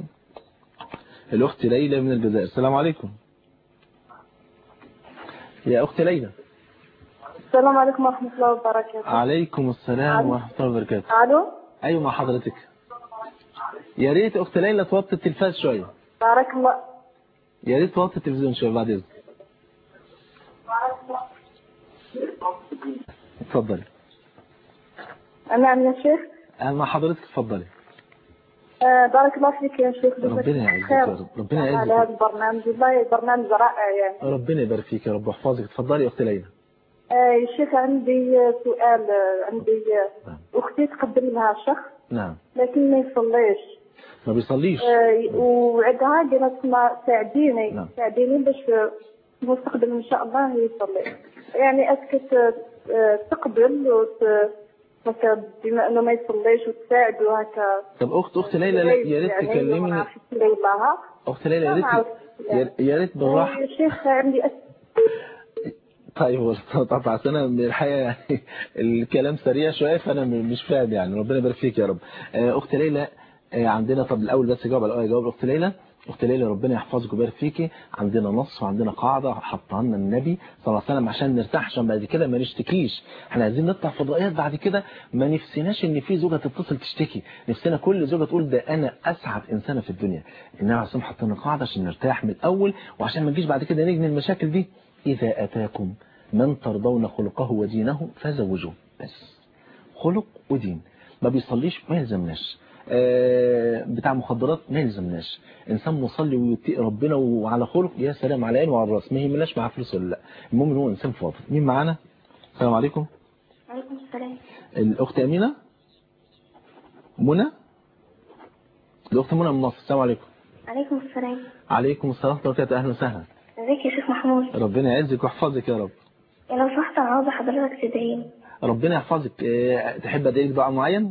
Speaker 1: الاخت ليلى من الجزائر السلام عليكم يا اخت ليلى
Speaker 4: السلام عليكم ورحمة الله وبركاته
Speaker 1: عليكم السلام ورحمه الله وبركاته
Speaker 4: ألو
Speaker 1: ايوه مع حضرتك يا ريت اخت ليلى توطي التلفاز شويه
Speaker 4: بارك الله
Speaker 1: يا ريت توطي التلفزيون شويه بعد اذنك اتفضلي
Speaker 4: نعم يا شيخ
Speaker 1: انا مع حضرتك اتفضلي
Speaker 4: آه، بارك الله فيك يا شيخ جزاك
Speaker 1: ربنا يعزك
Speaker 4: خير
Speaker 1: يا رب ربنا
Speaker 4: على
Speaker 1: يعزك
Speaker 4: هذا البرنامج والله برنامج رائع يعني
Speaker 1: ربنا يبارك فيك يا رب واحفظك اتفضلي يا اخت ليلى
Speaker 4: آه، يا شيخ عندي آه، سؤال آه، عندي آه،
Speaker 1: نعم.
Speaker 4: أختي تقدم لها شخص
Speaker 1: نعم
Speaker 4: لكن ما يصليش
Speaker 1: ما بيصليش
Speaker 4: آه، وعندها قالت ما ساعديني
Speaker 1: نعم.
Speaker 4: ساعديني باش في المستقبل إن شاء الله يصلي يعني أسكت آه، تقبل وت هكا بما انه ما يصليش وتساعد وهكا
Speaker 1: طب اخت اخت ليلى لا يا ريت
Speaker 4: يعني ما
Speaker 1: تكلمني
Speaker 4: عرفتش لها
Speaker 1: اخت ليلى يا
Speaker 4: ما
Speaker 1: ريت
Speaker 4: عرفت
Speaker 1: يا- يا ريت بالراحه
Speaker 4: يا شيخ عندي أس...
Speaker 1: طيب هو طبعا أصل انا من الحقيقه يعني الكلام سريع شويه فانا م- مش فاهم يعني ربنا يبارك فيك يا رب آه، اخت ليلى آه، عندنا طب الاول بس جاوب على الاول جاوب اخت ليلى اخت ليلى ربنا يحفظك ويبارك فيكي عندنا نص وعندنا قاعده حطها لنا النبي صلى الله عليه وسلم عشان نرتاح عشان بعد كده ما نشتكيش احنا عايزين نطلع فضائيات بعد كده ما نفسناش ان في زوجه تتصل تشتكي نفسنا كل زوجه تقول ده انا اسعد انسانه في الدنيا النبي عليه الصلاه والسلام حط لنا قاعده عشان نرتاح من الاول وعشان ما نجيش بعد كده نجني المشاكل دي اذا اتاكم من ترضون خلقه ودينه فزوجوه بس خلق ودين ما بيصليش ما يلزمناش آه، بتاع مخدرات ما يلزمناش انسان مصلي ويتقي ربنا وعلى خلق يا سلام على عينه وعلى الراس ما يهمناش معاه فلوس ولا لا المهم ان هو انسان فاضل مين معانا السلام عليكم
Speaker 2: عليكم السلام
Speaker 1: الاخت امينه منى الاخت منى من مصر السلام عليكم
Speaker 2: عليكم السلام
Speaker 1: عليكم السلام ورحمه الله وبركاته اهلا وسهلا
Speaker 2: ازيك يا شيخ محمود
Speaker 1: ربنا يعزك ويحفظك يا رب
Speaker 2: لو سمحت انا عاوزه حضرتك تدعيني
Speaker 1: ربنا يحفظك آه، تحب ادعي لك دعاء معين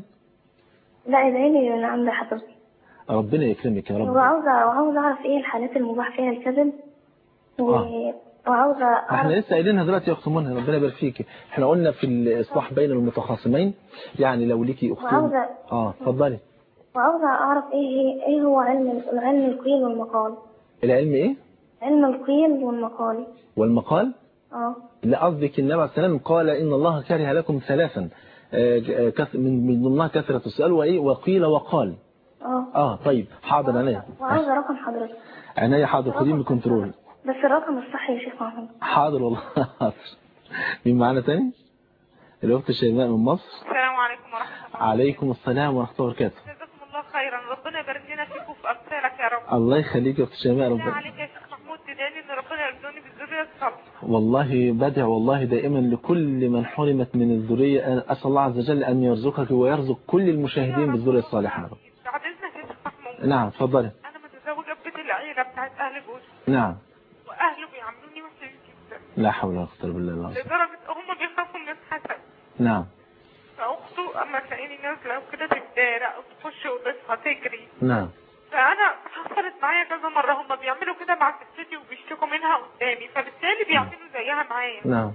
Speaker 2: لا ادعيلي من عند حضرتك
Speaker 1: ربنا يكرمك يا رب
Speaker 2: وعاوزه وعاوزه اعرف ايه الحالات المباح فيها الكذب و...
Speaker 1: آه.
Speaker 2: وعاوزه
Speaker 1: احنا
Speaker 2: اعرف
Speaker 1: لسه قايلينها دلوقتي يا اخت منى ربنا يبارك فيكي احنا قلنا في الاصلاح بين المتخاصمين يعني لو ليكي اختين
Speaker 2: وعاوزه
Speaker 1: اه اتفضلي
Speaker 2: وعاوزه اعرف ايه هي ايه هو علم علم القيل والمقال
Speaker 1: العلم ايه
Speaker 2: علم القيل والمقال
Speaker 1: والمقال
Speaker 2: اه
Speaker 1: لا قصدك النبي عليه السلام قال ان الله كره لكم ثلاثا آه، آه، كث- من من ضمنها كثره السؤال وايه وقيل وقال
Speaker 2: اه
Speaker 1: اه طيب حاضر عينيا
Speaker 2: وعاوزه رقم حضرتك
Speaker 1: عينيا حاضر خديه من كنترول
Speaker 2: بس الرقم الصحي يا شيخ محمود
Speaker 1: حاضر والله حاضر مين معانا تاني الاخت شيماء من مصر
Speaker 6: السلام عليكم ورحمة الله
Speaker 1: عليكم السلام ورحمه الله وبركاته
Speaker 6: جزاكم الله خيرا ربنا يبارك لنا فيكم وفي أمثالك يا رب
Speaker 1: الله يخليك يا اخت شيماء
Speaker 6: بالله
Speaker 1: ربنا
Speaker 6: عليك يا شيخ محمود تدعي ان ربنا يرزقني بالذرية الصالحة
Speaker 1: والله بدع والله دائما لكل من حرمت من الذرية أسأل الله عز وجل أن يرزقك ويرزق كل المشاهدين بالذرية الصالحة يا رب
Speaker 6: بعد إذنك يا شيخ محمود
Speaker 1: نعم اتفضلي
Speaker 6: أنا متزوجة في بيت العيلة بتاعت أهل جوزي
Speaker 1: نعم
Speaker 6: وأهله بيعاملوني وحش جدا
Speaker 1: لا حول ولا قوة إلا بالله العظيم
Speaker 6: لدرجة هم بيخافوا من الحسد
Speaker 1: نعم
Speaker 6: فأخته أما تلاقيني نازلة وكده تتدارى أو تخش أوضتها تجري
Speaker 1: نعم
Speaker 6: فأنا حصلت معايا كذا مرة هم بيعملوا كده مع ستتي وبيشتكوا منها قدامي فبالتالي بيعملوا زيها معايا
Speaker 1: نعم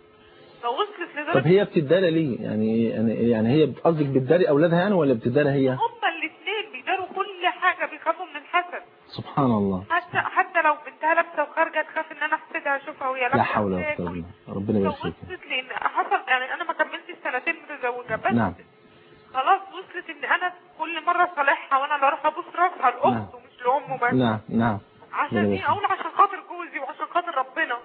Speaker 6: فوصلت
Speaker 1: طب
Speaker 6: لدرجة
Speaker 1: هي بتدارى ليه يعني يعني يعني هي قصدك بتداري أولادها يعني ولا بتداري هي
Speaker 6: هما الاثنين بيداروا كل حاجة بيخافوا من الحسد
Speaker 1: سبحان الله
Speaker 6: حتى حتى لو بنتها لابسة وخارجة تخاف ان انا احسدها اشوفها وهي لابسة
Speaker 1: لا حول ولا قوة
Speaker 6: وتاكل.
Speaker 1: إلا بالله ربنا يبارك فيك
Speaker 6: فوصلت لان حصل يعني انا ما كملتش سنتين متزوجة بس
Speaker 1: نعم
Speaker 6: خلاص وصلت ان انا كل مرة صالحها وانا اللي اروح ابوس راسها لاخته مش لامه بس
Speaker 1: نعم نعم
Speaker 6: عشان
Speaker 1: ربنا
Speaker 6: ايه
Speaker 1: يبارك
Speaker 6: اقول عشان خاطر جوزي وعشان خاطر ربنا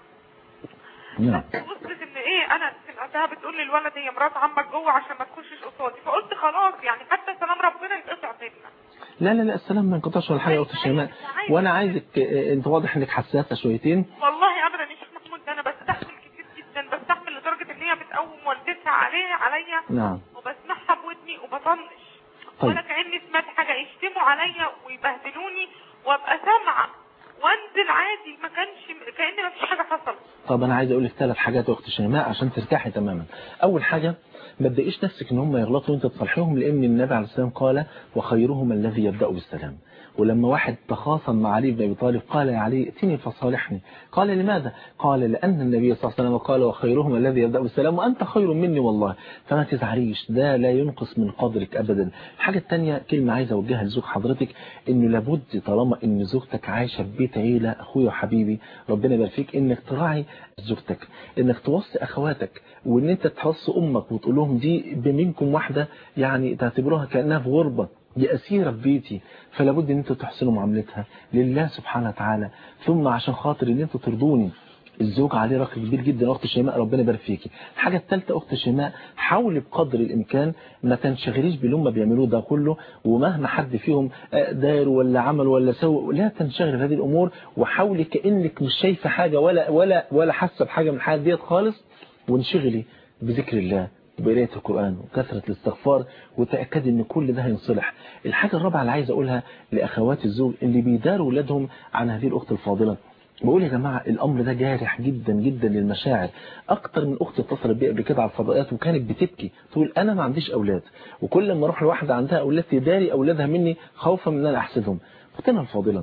Speaker 1: نعم
Speaker 6: بس وصلت ان ايه انا سمعتها بتقول للولد هي مرات عمك جوه عشان ما تخشش قصادي فقلت خلاص يعني حتى سلام ربنا يتقطع بينا
Speaker 1: لا لا لا السلام ما انقطعش ولا حاجة يا أخت شيماء وأنا عايزك آه، أنت واضح إنك حساسة شويتين
Speaker 6: والله ابدا يا شيخ محمود ده انا بستحمل كتير جدا بستحمل لدرجه ان هي بتقوم والدتها عليها عليا
Speaker 1: نعم
Speaker 6: وبسمعها بودني وبطنش
Speaker 1: طيب.
Speaker 6: ولا كاني سمعت حاجه يشتموا عليا ويبهدلوني وابقى سامعه وانزل عادي ما كانش كان ما فيش حاجه حصلت
Speaker 1: طب انا عايز اقول لك ثلاث حاجات يا اخت شيماء عشان ترتاحي تماما اول حاجه ما تضايقيش نفسك ان هم يغلطوا وانت تصلحيهم لان النبي عليه السلام قال وخيرهم الذي يبدا بالسلام ولما واحد تخاصم مع علي بن ابي طالب قال يا علي ائتني فصالحني قال لماذا قال لان النبي صلى الله عليه وسلم قال وخيرهم الذي يبدا بالسلام وانت خير مني والله فما تزعليش ده لا ينقص من قدرك ابدا الحاجه الثانيه كلمه عايز اوجهها لزوج حضرتك انه لابد طالما ان زوجتك عايشه في بيت عيله اخويا وحبيبي ربنا يبارك فيك انك تراعي زوجتك انك توصي اخواتك وان انت توصي امك وتقول لهم دي بمنكم واحده يعني تعتبروها كانها في غربه دي اسيره في بيتي فلا بد ان انتوا تحسنوا معاملتها لله سبحانه وتعالى ثم عشان خاطر ان انتوا ترضوني الزوج عليه رق كبير جدا اخت شيماء ربنا يبارك فيكي الحاجه الثالثه اخت شيماء حاولي بقدر الامكان ما تنشغليش باللي هم بيعملوه ده كله ومهما حد فيهم دار ولا عمل ولا سوى لا تنشغلي في هذه الامور وحاولي كانك مش شايفه حاجه ولا ولا ولا حاسه بحاجه من الحاجات ديت خالص وانشغلي بذكر الله وبقراءة القرآن وكثرة الاستغفار وتأكدي ان كل ده هينصلح الحاجة الرابعة اللي عايز اقولها لأخوات الزوج اللي بيداروا ولادهم عن هذه الأخت الفاضلة بقول يا جماعة الأمر ده جارح جدا جدا للمشاعر أكتر من أخت اتصلت بي قبل كده على الفضائيات وكانت بتبكي تقول أنا ما عنديش أولاد وكل ما أروح لواحدة عندها أولاد تداري أولادها مني خوفا من أن أنا أحسدهم أختنا الفاضلة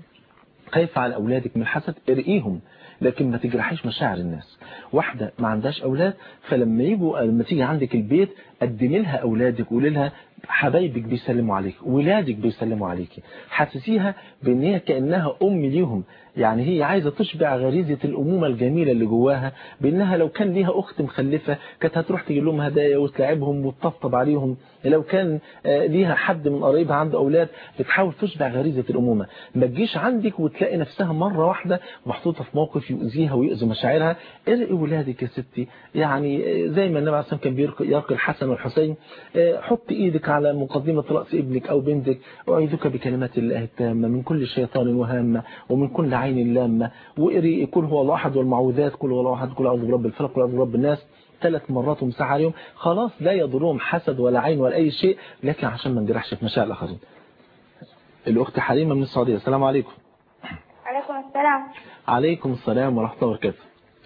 Speaker 1: خايفة على أولادك من الحسد ارقيهم لكن ما تجرحيش مشاعر الناس واحدة ما عندهاش أولاد فلما يجوا لما تيجي عندك البيت قدمي لها أولادك وقولي لها حبايبك بيسلموا عليك ولادك بيسلموا عليك حسسيها بان هي كانها ام ليهم يعني هي عايزه تشبع غريزه الامومه الجميله اللي جواها بانها لو كان ليها اخت مخلفه كانت هتروح تجيب لهم هدايا وتلاعبهم وتطبطب عليهم لو كان آه، ليها حد من قرايبها عنده اولاد بتحاول تشبع غريزه الامومه ما تجيش عندك وتلاقي نفسها مره واحده محطوطه في موقف يؤذيها ويؤذي مشاعرها ارقي ولادك يا ستي يعني آه، زي ما النبي عليه الصلاه والسلام كان بيرقي يرقي الحسن والحسين آه، حط ايدك على مقدمه راس ابنك او بنتك اعيذك بكلمات الله التامه من كل شيطان وهامه ومن كل عين لامه وقري كل هو الله احد والمعوذات كل هو الله احد كل اعوذ برب الفلق كل اعوذ برب الناس ثلاث مرات ومسح عليهم خلاص لا يضرهم حسد ولا عين ولا اي شيء لكن عشان ما نجرحش في مشاعر الاخرين الاخت حليمه من السعوديه السلام عليكم
Speaker 2: عليكم السلام
Speaker 1: عليكم السلام ورحمه الله وبركاته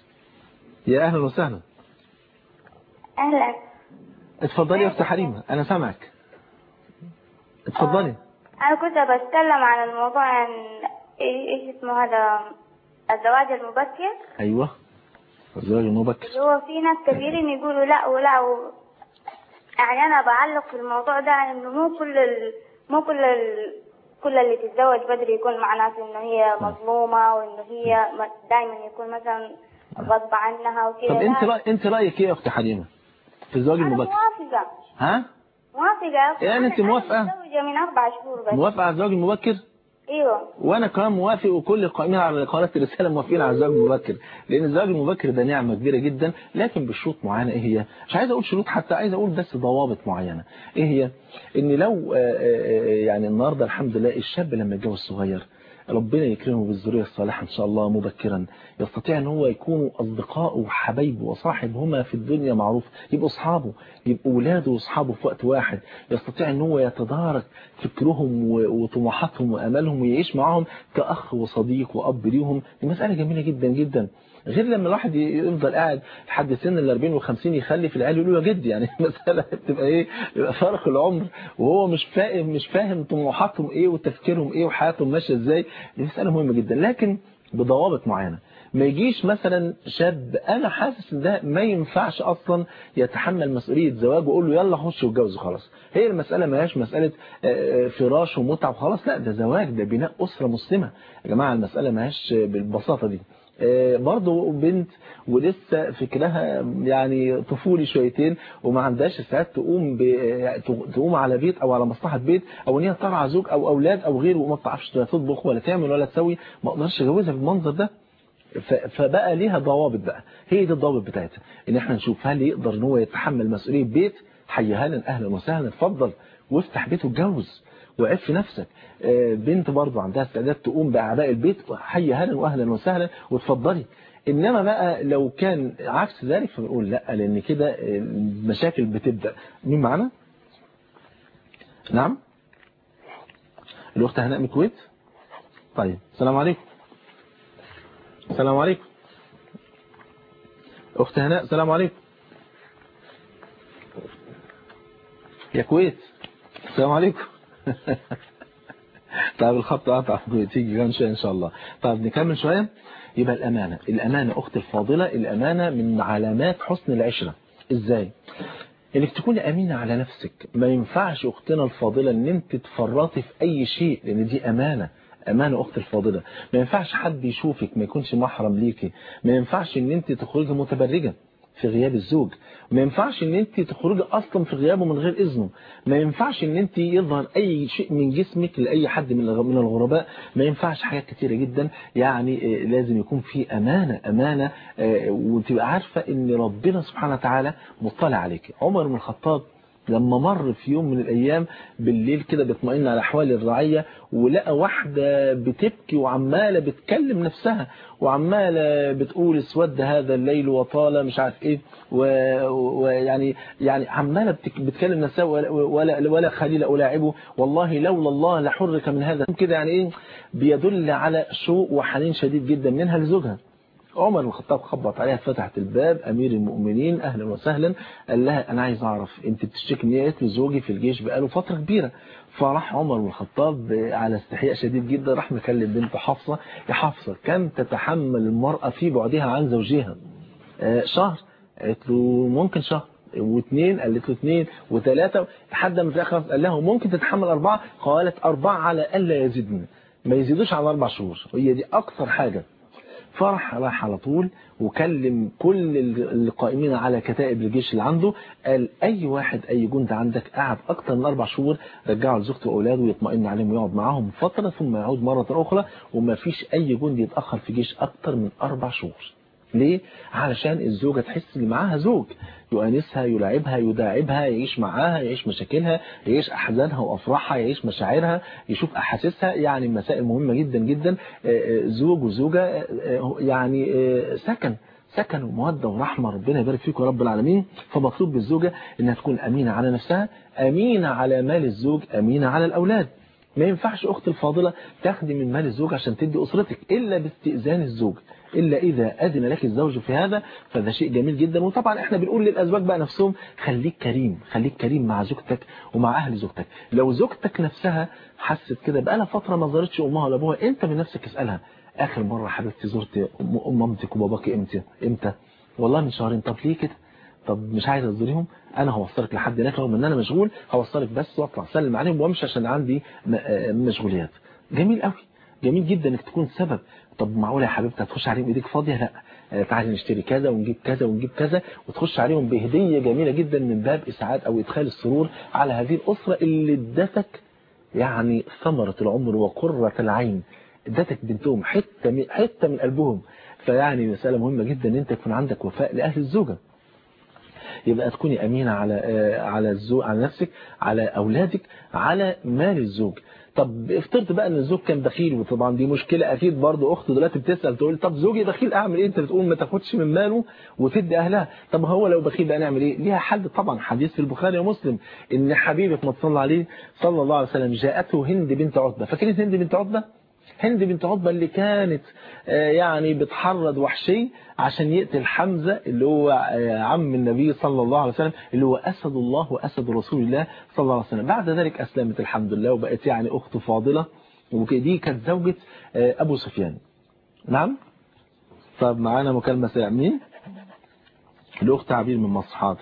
Speaker 1: يا اهلا وسهلا
Speaker 2: أهلا
Speaker 1: اتفضلي يا اخت حليمه انا سامعك اتفضلي
Speaker 2: أنا كنت بتكلم عن الموضوع عن إيه إيش اسمه هذا الزواج المبكر
Speaker 1: ايوه الزواج المبكر
Speaker 2: اللي هو في ناس كثيرين يقولوا لا ولا و... يعني أنا بعلق في الموضوع ده إنه مو كل ال... مو كل ال... كل اللي تتزوج بدري يكون مع ناس إنه هي مظلومة وإنه هي دائما يكون مثلا غصب عنها وكذا
Speaker 1: طب انت
Speaker 2: لا.
Speaker 1: رأي انت رايك ايه يا اخت حليمه في الزواج
Speaker 2: أنا
Speaker 1: المبكر
Speaker 2: موافقة
Speaker 1: ها
Speaker 2: موافقة
Speaker 1: يعني أنت
Speaker 2: أنا-
Speaker 1: موافقة؟
Speaker 2: أنا متزوجة من أربع شهور بس
Speaker 1: موافقه على الزواج المبكر
Speaker 2: أيوه
Speaker 1: وانا كمان موافق وكل القائمين على قناه الرساله موافقين على الزواج المبكر لان الزواج المبكر ده نعمه كبيره جدا لكن بشروط معينه ايه هي مش عايز اقول شروط حتى عايز اقول بس ضوابط معينه ايه هي ان لو آه، آه، آه، يعني النهارده الحمد لله الشاب لما يتجوز صغير ربنا يكرمه بالذريه الصالحه ان شاء الله مبكرا يستطيع ان هو يكونوا اصدقائه وحبايبه وصاحبهما في الدنيا معروف يبقوا اصحابه يبقوا اولاده واصحابه في وقت واحد يستطيع ان هو يتدارك فكرهم و- وطموحاتهم وامالهم ويعيش معهم كاخ وصديق واب ليهم دي مساله جميله جدا جدا غير لما الواحد يفضل قاعد لحد سن ال 40 و50 يخلف العيال يقولوا يا جدي يعني المساله بتبقى ايه بيبقى فارق العمر وهو مش فاهم مش فاهم طموحاتهم ايه وتفكيرهم ايه وحياتهم ماشيه ازاي دي مساله مهمه جدا لكن بضوابط معينه ما يجيش مثلا شاب انا حاسس ان ده ما ينفعش اصلا يتحمل مسؤوليه زواج واقول له يلا خش واتجوز وخلاص هي المساله ما هياش مساله آه، فراش ومتعه وخلاص لا ده زواج ده بناء اسره مسلمه يا جماعه المساله ما هياش بالبساطه دي آه، برضه بنت ولسه فكرها يعني طفولي شويتين وما عندهاش ساعات تقوم ب... تقوم على بيت او على مصلحه بيت او ان هي ترعى زوج او اولاد او غيره وما بتعرفش لا تطبخ ولا تعمل ولا تسوي ما اقدرش اجوزها بالمنظر ده ف- فبقى ليها ضوابط بقى هي دي الضوابط بتاعتها ان احنا نشوف هل يقدر ان هو يتحمل مسؤوليه بيت حي هلا اهلا وسهلا اتفضل وافتح بيته اتجوز وعف نفسك آه، بنت برضه عندها استعداد تقوم باعباء البيت حي هلا واهلا وسهلا واتفضلي انما بقى لو كان عكس ذلك فبنقول لا لان كده المشاكل بتبدا مين معانا نعم الاخت هناء من الكويت طيب السلام عليكم السلام عليكم اخت هناء السلام عليكم يا كويت السلام عليكم طيب الخط قطع تيجي كمان شويه ان شاء الله طيب نكمل شويه يبقى الامانه الامانه اخت الفاضله الامانه من علامات حسن العشره ازاي انك تكوني امينه على نفسك ما ينفعش اختنا الفاضله ان انت تفرطي في اي شيء لان دي امانه امانه اخت الفاضله ما ينفعش حد يشوفك ما يكونش محرم ليكي ما ينفعش ان انت تخرجي متبرجه في غياب الزوج ما ينفعش ان انت تخرجي اصلا في غيابه من غير اذنه ما ينفعش ان انت يظهر اي شيء من جسمك لاي حد من الغ- من الغرباء ما ينفعش حاجات كتيره جدا يعني آه، لازم يكون في امانه امانه آه، وتبقى عارفه ان ربنا سبحانه وتعالى مطلع عليك عمر بن الخطاب لما مر في يوم من الأيام بالليل كده بيطمئن على أحوال الرعية ولقى واحدة بتبكي وعمالة بتكلم نفسها وعمالة بتقول اسود هذا الليل وطال مش عارف ايه و- ويعني يعني عمالة بتك- بتكلم نفسها ولا, ولا, ولا خليل ألاعبه والله لولا الله لحرك من هذا كده يعني ايه بيدل على شوق وحنين شديد جدا منها لزوجها عمر بن الخطاب خبط عليها فتحت الباب امير المؤمنين اهلا وسهلا قال لها انا عايز اعرف انت بتشتكي ان قالت لي زوجي في الجيش بقاله فتره كبيره فراح عمر بن الخطاب على استحياء شديد جدا راح مكلم بنته حفصه يا حفصه كم تتحمل المراه في بعدها عن زوجها آه، شهر قالت له ممكن شهر واثنين قالت له اثنين وثلاثة لحد ما في الاخر قال لها ممكن تتحمل أربعة قالت أربعة على ألا يزيدن ما يزيدوش على أربع شهور هي دي أكثر حاجة فرح راح على طول وكلم كل القائمين على كتائب الجيش اللي عنده قال أي واحد أي جند عندك قاعد أكتر من أربع شهور رجعه لزوجته وأولاده ويطمئن عليهم ويقعد معاهم فترة ثم يعود مرة أخرى وما فيش أي جند يتأخر في جيش أكتر من أربع شهور ليه؟ علشان الزوجة تحس ان معاها زوج يؤانسها يلاعبها يداعبها يعيش معاها يعيش مشاكلها يعيش أحزانها وأفراحها يعيش مشاعرها يشوف أحاسيسها يعني مسائل مهمة جدا جدا زوج وزوجة يعني سكن سكن ومودة ورحمة ربنا يبارك فيكم يا رب العالمين فمطلوب بالزوجة انها تكون أمينة على نفسها أمينة على مال الزوج أمينة على الأولاد ما ينفعش أخت الفاضلة تاخدي من مال الزوج عشان تدي أسرتك إلا باستئذان الزوج إلا إذا أذن لك الزوج في هذا فده شيء جميل جدا وطبعا إحنا بنقول للأزواج بقى نفسهم خليك كريم خليك كريم مع زوجتك ومع أهل زوجتك لو زوجتك نفسها حست كده بقى لها فترة ما زارتش أمها ولا أبوها أنت من نفسك اسألها آخر مرة حبيبتي زرت أم مامتك وباباك إمتى إمتى والله من شهرين طب ليه كده طب مش عايز ازوريهم انا هوصلك لحد هناك رغم ان انا مشغول هوصلك بس واطلع اسلم عليهم وامشي عشان عندي مشغوليات جميل قوي جميل جدا انك تكون سبب طب معقوله يا حبيبتي هتخش عليهم ايديك فاضيه لا تعالي نشتري كذا ونجيب كذا ونجيب كذا وتخش عليهم بهديه جميله جدا من باب اسعاد او ادخال السرور على هذه الاسره اللي ادتك يعني ثمره العمر وقره العين ادتك بنتهم حته من حته من قلبهم فيعني مساله مهمه جدا ان انت يكون عندك وفاء لاهل الزوجه يبقى تكوني أمينة على على الزوج على نفسك على أولادك على مال الزوج طب افترض بقى ان الزوج كان بخيل وطبعا دي مشكلة اكيد برضه اخت دلوقتي بتسأل تقول طب زوجي بخيل اعمل ايه انت بتقول ما تاخدش من ماله وتدي اهلها طب هو لو بخيل بقى نعمل ايه ليها حل طبعا حديث في البخاري ومسلم ان حبيبك ما تصلى عليه صلى الله عليه وسلم جاءته هند بنت عتبة فاكرين هند بنت عتبة هند بنت عتبة اللي كانت يعني بتحرض وحشي عشان يقتل حمزة اللي هو عم النبي صلى الله عليه وسلم اللي هو أسد الله وأسد رسول الله صلى الله عليه وسلم بعد ذلك أسلمت الحمد لله وبقت يعني أخت فاضلة ودي كانت زوجة أبو سفيان نعم طب معانا مكالمة سريعة مين الأخت عبير من مصر حاضر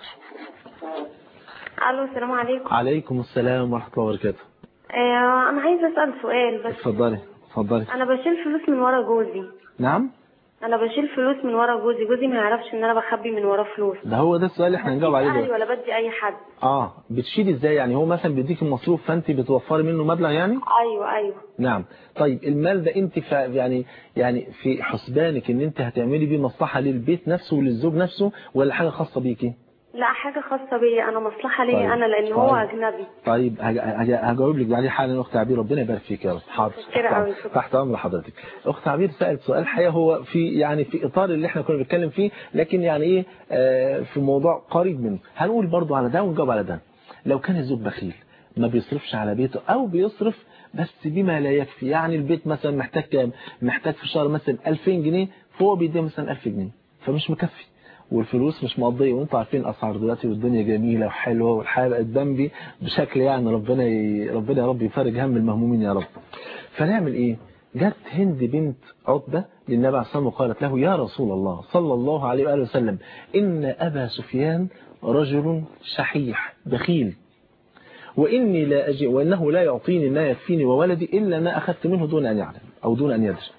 Speaker 7: الو السلام عليكم
Speaker 1: عليكم السلام ورحمة الله وبركاته
Speaker 7: آه انا عايزه اسال سؤال بس
Speaker 1: اتفضلي اتفضلي
Speaker 7: انا بشيل فلوس من ورا جوزي
Speaker 1: نعم
Speaker 7: انا بشيل فلوس من ورا جوزي جوزي ما يعرفش ان انا بخبي من وراه فلوس
Speaker 1: ده هو ده السؤال اللي احنا هنجاوب عليه
Speaker 7: اهلي
Speaker 1: دلوقتي
Speaker 7: ولا بدي اي حد
Speaker 1: اه بتشيلي ازاي يعني هو مثلا بيديك المصروف فانت بتوفري منه مبلغ يعني
Speaker 7: ايوه ايوه
Speaker 1: نعم طيب المال ده انت ف... يعني يعني في حسبانك ان انت هتعملي بيه مصلحة للبيت نفسه وللزوج نفسه ولا حاجة خاصة بيكي
Speaker 7: لا حاجه خاصه بيا انا مصلحه ليا
Speaker 1: طيب.
Speaker 7: انا لان هو
Speaker 1: طيب.
Speaker 7: اجنبي
Speaker 1: طيب هج- هج- هجاوب لك عليه حالا اخت عبير ربنا يبارك فيك يا رب حاضر
Speaker 7: متشكرة أوي، شكرا.
Speaker 1: تحت امر حضرتك اخت عبير سالت سؤال حقيقه هو في يعني في اطار اللي احنا كنا بنتكلم فيه لكن يعني ايه آه في موضوع قريب منه هنقول برضو على ده ونجاوب على ده لو كان الزوج بخيل ما بيصرفش على بيته او بيصرف بس بما لا يكفي يعني البيت مثلا محتاج كام محتاج في الشهر مثلا 2000 جنيه فهو بيديه مثلا 1000 جنيه فمش مكفي والفلوس مش مقضيه وانتوا عارفين الاسعار دلوقتي والدنيا جميله وحلوه والحياه بقت جنبي بشكل يعني ربنا ي... ربنا يا رب يفرج هم المهمومين يا رب فنعمل ايه جت هند بنت عتبة للنبي عليه الصلاة والسلام وقالت له يا رسول الله صلى الله عليه وآله وسلم إن أبا سفيان رجل شحيح بخيل وإني لا أجي وإنه لا يعطيني ما يكفيني وولدي إلا ما أخذت منه دون أن يعلم أو دون أن يدري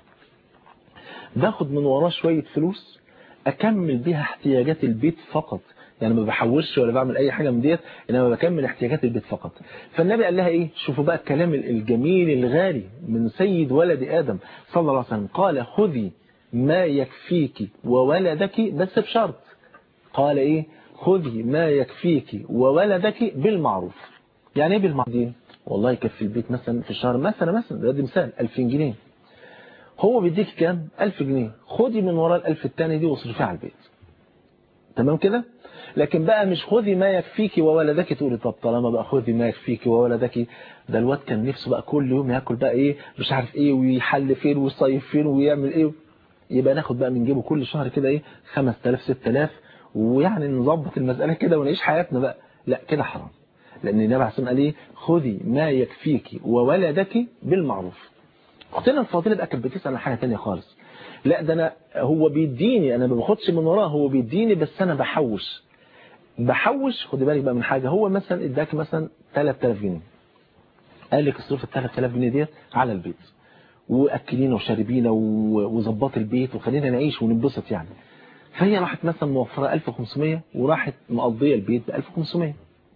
Speaker 1: باخد من وراه شوية فلوس أكمل بيها احتياجات البيت فقط يعني ما بحوش ولا بعمل أي حاجة من ديت إنما بكمل احتياجات البيت فقط فالنبي قال لها إيه شوفوا بقى الكلام الجميل الغالي من سيد ولد آدم صلى الله عليه وسلم قال خذي ما يكفيك وولدك بس بشرط قال إيه خذي ما يكفيك وولدك بالمعروف يعني ايه بالمعروف دي؟ والله يكفي البيت مثلا في الشهر مثلا مثلا ده دي مثال 2000 جنيه هو بيديك كام 1000 جنيه خدي من ورا ال1000 الثانيه دي واصرفيها على البيت تمام كده لكن بقى مش خذي ما يكفيك وولدك تقولي طب طالما بقى خذي ما يكفيك وولدك ده الواد كان نفسه بقى كل يوم ياكل بقى ايه مش عارف ايه ويحل فين ويصيف فين ويعمل ايه يبقى ناخد بقى من جيبه كل شهر كده ايه 5000 6000 ويعني نظبط المسألة كده ونعيش حياتنا بقى لا كده حرام لأن النبي عليه الصلاة والسلام قال ايه خذي ما يكفيك وولدك بالمعروف اختنا الفاضلة بقى كانت بتسأل عن حاجة تانية خالص لا ده انا هو بيديني انا ما باخدش من وراه هو بيديني بس انا بحوش بحوش خدي بالك بقى من حاجة هو مثلا اداك مثلا 3000 جنيه قال لك اصرف ال 3000 جنيه ديت على البيت واكلينا وشاربينا و- وظبط البيت وخلينا نعيش وننبسط يعني فهي راحت مثلا موفره 1500 وراحت مقضيه البيت ب 1500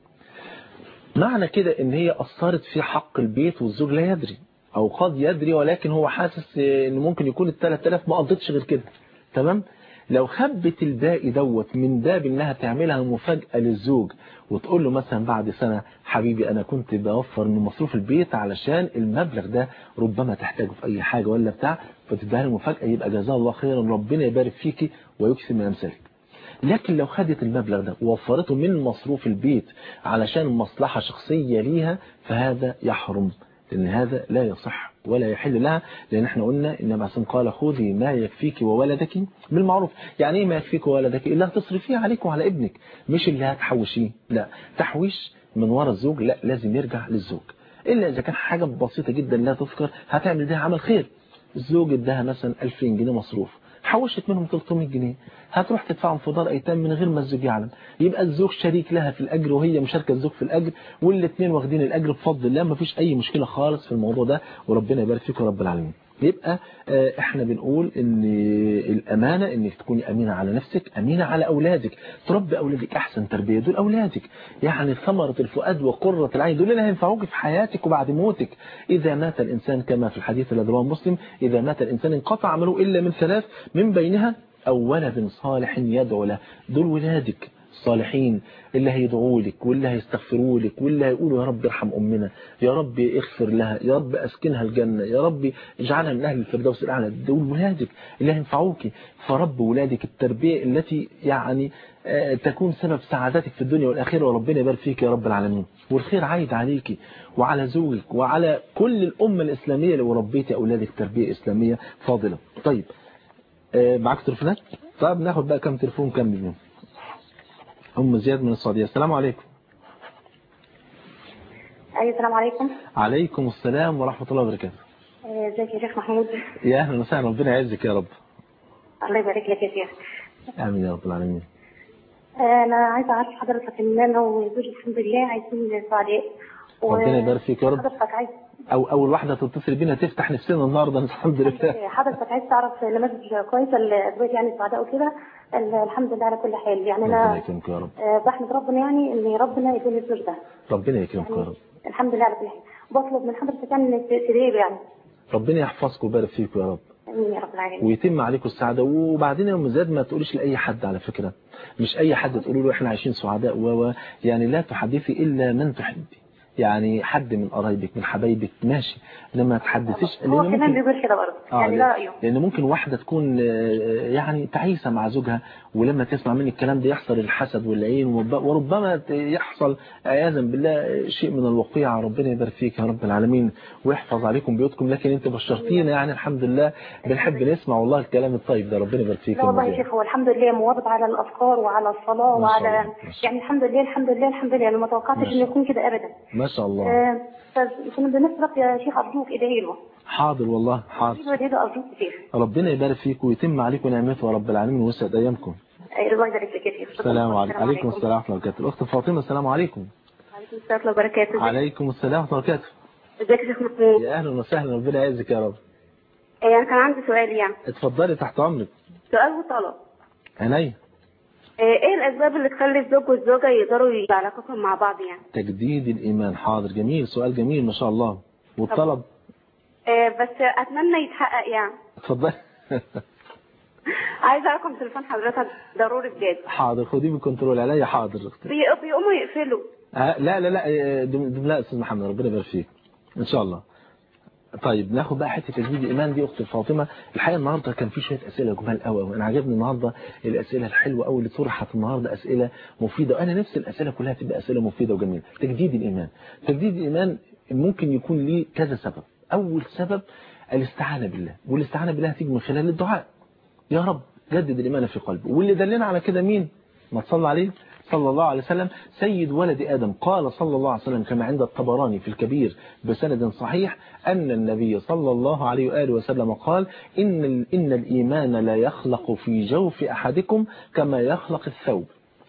Speaker 1: معنى كده ان هي اثرت في حق البيت والزوج لا يدري او قد يدري ولكن هو حاسس ان ممكن يكون ال 3000 ما قضتش غير كده تمام لو خبت الباقي دوت من باب انها تعملها مفاجأة للزوج وتقول له مثلا بعد سنة حبيبي انا كنت بوفر من مصروف البيت علشان المبلغ ده ربما تحتاجه في اي حاجة ولا بتاع فتديها له مفاجأة يبقى جزاه الله خيرا ربنا يبارك فيكي ويكثر من امثالك لكن لو خدت المبلغ ده ووفرته من مصروف البيت علشان مصلحة شخصية ليها فهذا يحرم لأن هذا لا يصح ولا يحل لها لأن احنا قلنا إن معصوم قال خذي ما يكفيك وولدك بالمعروف يعني ايه ما يكفيك وولدك إلا هتصرفيه عليك وعلى ابنك مش اللي هتحوشيه لا تحويش من ورا الزوج لا لازم يرجع للزوج إلا إذا كان حاجة بسيطة جدا لا تذكر هتعمل بيها عمل خير الزوج اداها مثلا 2000 جنيه مصروف حوشت منهم 300 جنيه هتروح تدفعهم في دار ايتام من غير ما الزوج يعلم يبقى الزوج شريك لها في الاجر وهي مشاركه الزوج في الاجر والاثنين واخدين الاجر بفضل الله ما فيش اي مشكله خالص في الموضوع ده وربنا يبارك فيكم رب العالمين يبقى آه، احنا بنقول ان الامانه انك تكوني امينه على نفسك امينه على اولادك تربي اولادك احسن تربيه دول اولادك يعني ثمره الفؤاد وقره العين دول اللي هينفعوك في حياتك وبعد موتك اذا مات الانسان كما في الحديث الذي رواه مسلم اذا مات الانسان انقطع عمله الا من ثلاث من بينها او ولد صالح يدعو له دول ولادك الصالحين اللي هيدعوا لك واللي هيستغفروا لك واللي هيقولوا يا رب ارحم أمنا يا رب اغفر لها يا رب أسكنها الجنة يا رب اجعلها من أهل الفردوس الأعلى دول ولادك اللي هينفعوك فرب ولادك التربية التي يعني آه، تكون سبب سعادتك في الدنيا والآخرة وربنا يبارك فيك يا رب العالمين والخير عايد عليك وعلى زوجك وعلى كل الأمة الإسلامية لو ربيتي أولادك تربية إسلامية فاضلة طيب آه، معاك تليفونات طيب ناخد بقى كم تليفون كم مليون أم زياد من السعودية السلام عليكم
Speaker 7: ايوه السلام عليكم
Speaker 1: عليكم السلام ورحمة الله وبركاته
Speaker 7: آه، ازيك يا شيخ محمود
Speaker 1: يا أهلا وسهلا ربنا يعزك يا رب
Speaker 7: الله يبارك لك يا شيخ
Speaker 1: آمين يا رب العالمين
Speaker 7: آه، انا عايزه اعرف حضرتك ان انا وزوجي الحمد لله عايزين سعداء و-
Speaker 1: ربنا يبارك فيك يا رب
Speaker 7: حضرتك عايز
Speaker 1: أو أول واحدة تتصل بينا تفتح نفسنا النهاردة الحمد لله
Speaker 7: حضرتك عايز تعرف نماذج كويسه لازواج يعني سعداء وكده ال- الحمد لله على كل حال يعني
Speaker 1: ربنا
Speaker 7: انا
Speaker 1: يكرمك يا رب
Speaker 7: آه، بحمد ربنا يعني ان ربنا يديني الزوج ده
Speaker 1: ربنا يكرمك يا رب
Speaker 7: الحمد لله على كل حال بطلب من حضرتك يعني انك تدعي يعني
Speaker 1: ربنا يحفظك ويبارك فيك يا رب
Speaker 7: امين يا رب العالمين
Speaker 1: ويتم عليكم السعادة وبعدين يا أم زياد ما تقوليش لأي حد على فكرة مش أي حد تقولوا له إحنا عايشين سعداء و و- يعني لا تحدثي إلا من تحبي يعني حد من قرايبك من حبايبك ماشي لما ما تحدثيش
Speaker 7: هو
Speaker 1: لأن
Speaker 7: كمان
Speaker 1: ممكن
Speaker 7: بيقول كده برضه
Speaker 1: آه
Speaker 7: يعني ده
Speaker 1: لأن-
Speaker 7: رايه
Speaker 1: لأن ممكن واحدة تكون آه، يعني تعيسة مع زوجها ولما تسمع منك الكلام ده يحصل الحسد والعين وب- وربما ت- يحصل عياذا بالله شيء من الوقيعة ربنا يبارك فيك يا رب العالمين ويحفظ عليكم بيوتكم لكن انت بشرتينا يعني الحمد لله بنحب نسمع والله الكلام الطيب ده ربنا يبارك فيك
Speaker 7: لا
Speaker 1: يا
Speaker 7: والله
Speaker 1: أم
Speaker 7: يا
Speaker 1: زياد.
Speaker 7: شيخ هو الحمد لله مواظب على الاذكار وعلى الصلاه
Speaker 1: ما شاء
Speaker 7: وعلى
Speaker 1: الله، ما شاء
Speaker 7: يعني الحمد لله الحمد لله الحمد لله أنا ما توقعتش
Speaker 1: ما شاء
Speaker 7: انه يكون كده ابدا
Speaker 1: ما شاء الله
Speaker 7: آه، فكنا بنسبق يا شيخ ارجوك ادعي له
Speaker 1: حاضر والله حاضر
Speaker 7: ادعي له ارجوك يا شيخ
Speaker 1: ربنا يبارك فيك ويتم عليكم نعمته يا رب العالمين ويسعد ايامكم
Speaker 7: آه، الله يبارك لك يا شيخ
Speaker 1: السلام عليكم عليكم السلام ورحمه الله وبركاته الاخت فاطمه السلام عليكم
Speaker 7: عليكم السلام ورحمه الله وبركاته
Speaker 1: عليكم السلام ورحمه الله وبركاته
Speaker 7: ازيك يا شيخ محمود
Speaker 1: يا اهلا وسهلا ربنا يعزك يا رب
Speaker 7: آه، انا كان عندي سؤال يعني
Speaker 1: اتفضلي تحت امرك
Speaker 7: سؤال وطلب
Speaker 1: عينيا
Speaker 7: آه، ايه الاسباب اللي تخلي الزوج والزوجه يقدروا يبقى علاقتهم مع بعض يعني
Speaker 1: تجديد الايمان حاضر جميل سؤال جميل ما شاء الله والطلب
Speaker 7: آه، بس اتمنى يتحقق يعني
Speaker 1: اتفضلي
Speaker 7: عايزه رقم تليفون حضرتك ضروري بجد
Speaker 1: حاضر خديه بالكنترول عليا حاضر اختي
Speaker 7: بي- بيقوموا يقفلوا
Speaker 1: آه، لا لا لا آه، دم دم لا استاذ محمد ربنا يبارك فيك ان شاء الله طيب ناخد بقى حته تجديد الايمان دي اخت فاطمه الحقيقه النهارده كان في شويه اسئله جمال قوي قوي انا عجبني النهارده الاسئله الحلوه قوي اللي طرحت النهارده اسئله مفيده وانا نفس الاسئله كلها تبقى اسئله مفيده وجميله تجديد الايمان تجديد الايمان ممكن يكون ليه كذا سبب اول سبب الاستعانه بالله والاستعانه بالله هتيجي من خلال الدعاء يا رب جدد الإيمان في قلبي واللي دلنا على كده مين ما تصلى عليه صلى الله عليه وسلم سيد ولد آدم قال صلى الله عليه وسلم كما عند الطبراني في الكبير بسند صحيح أن النبي صلى الله عليه وآله وسلم قال إن, ال- إن الإيمان لا يخلق في جوف أحدكم كما يخلق الثوب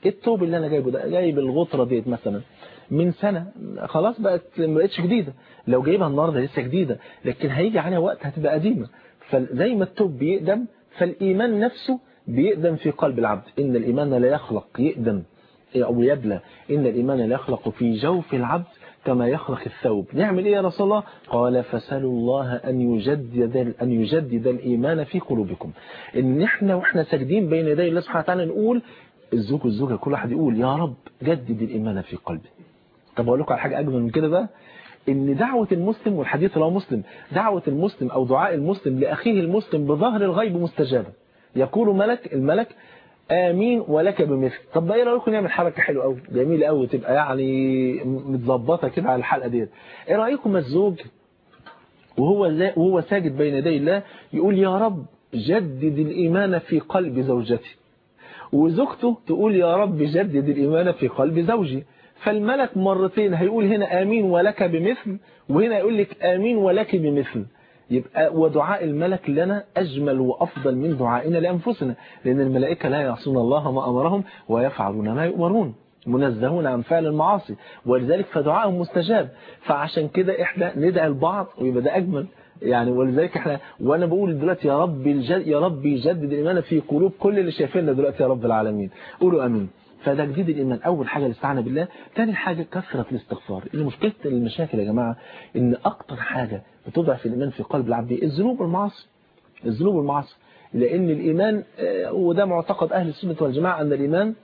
Speaker 1: التوب اللي انا جايبه ده جايب الغطره ديت مثلا من سنه خلاص بقت ما بقتش جديده لو جايبها النهارده لسه جديده لكن هيجي عليها وقت هتبقى قديمه فزي ما التوب بيقدم فالايمان نفسه بيقدم في قلب العبد ان الايمان لا يخلق يقدم او يبلى ان الايمان لا يخلق في جوف العبد كما يخلق الثوب نعمل ايه يا رسول الله قال فسألوا الله أن يجدد أن يجدد الإيمان في قلوبكم ان احنا واحنا ساجدين بين يدي الله سبحانه وتعالى نقول الزوج والزوجة كل واحد يقول يا رب جدد الإيمان في قلبي طب أقول لكم على حاجة أجمل من كده بقى ان دعوة المسلم والحديث لو مسلم دعوة المسلم أو دعاء المسلم لأخيه المسلم بظهر الغيب مستجابة يقول ملك الملك آمين ولك بمثل طب ايه رايكم نعمل حركة حلوة قوي جميلة قوي تبقى يعني متظبطة كده على الحلقة ديت ايه رايكم الزوج وهو وهو ساجد بين يدي الله يقول يا رب جدد الإيمان في قلب زوجتي وزوجته تقول يا رب جدد الإيمان في قلب زوجي فالملك مرتين هيقول هنا آمين ولك بمثل وهنا يقول لك آمين ولك بمثل يبقى ودعاء الملك لنا أجمل وأفضل من دعائنا لأنفسنا لأن الملائكة لا يعصون الله ما أمرهم ويفعلون ما يؤمرون منزهون عن فعل المعاصي ولذلك فدعائهم مستجاب فعشان كده احنا ندعي البعض ويبقى ده أجمل يعني ولذلك احنا وانا بقول دلوقتي يا رب الجد يا رب يجدد الايمان في قلوب كل اللي شايفيننا دلوقتي يا رب العالمين قولوا امين فده جديد الإيمان أول حاجة الاستعانة بالله تاني حاجة كثرة الاستغفار اللي مشكلة المشاكل يا جماعة إن أكتر حاجة بتضعف الإيمان في قلب العبد الذنوب والمعاصي الذنوب والمعاصي لأن الإيمان وده معتقد أهل السنة والجماعة أن الإيمان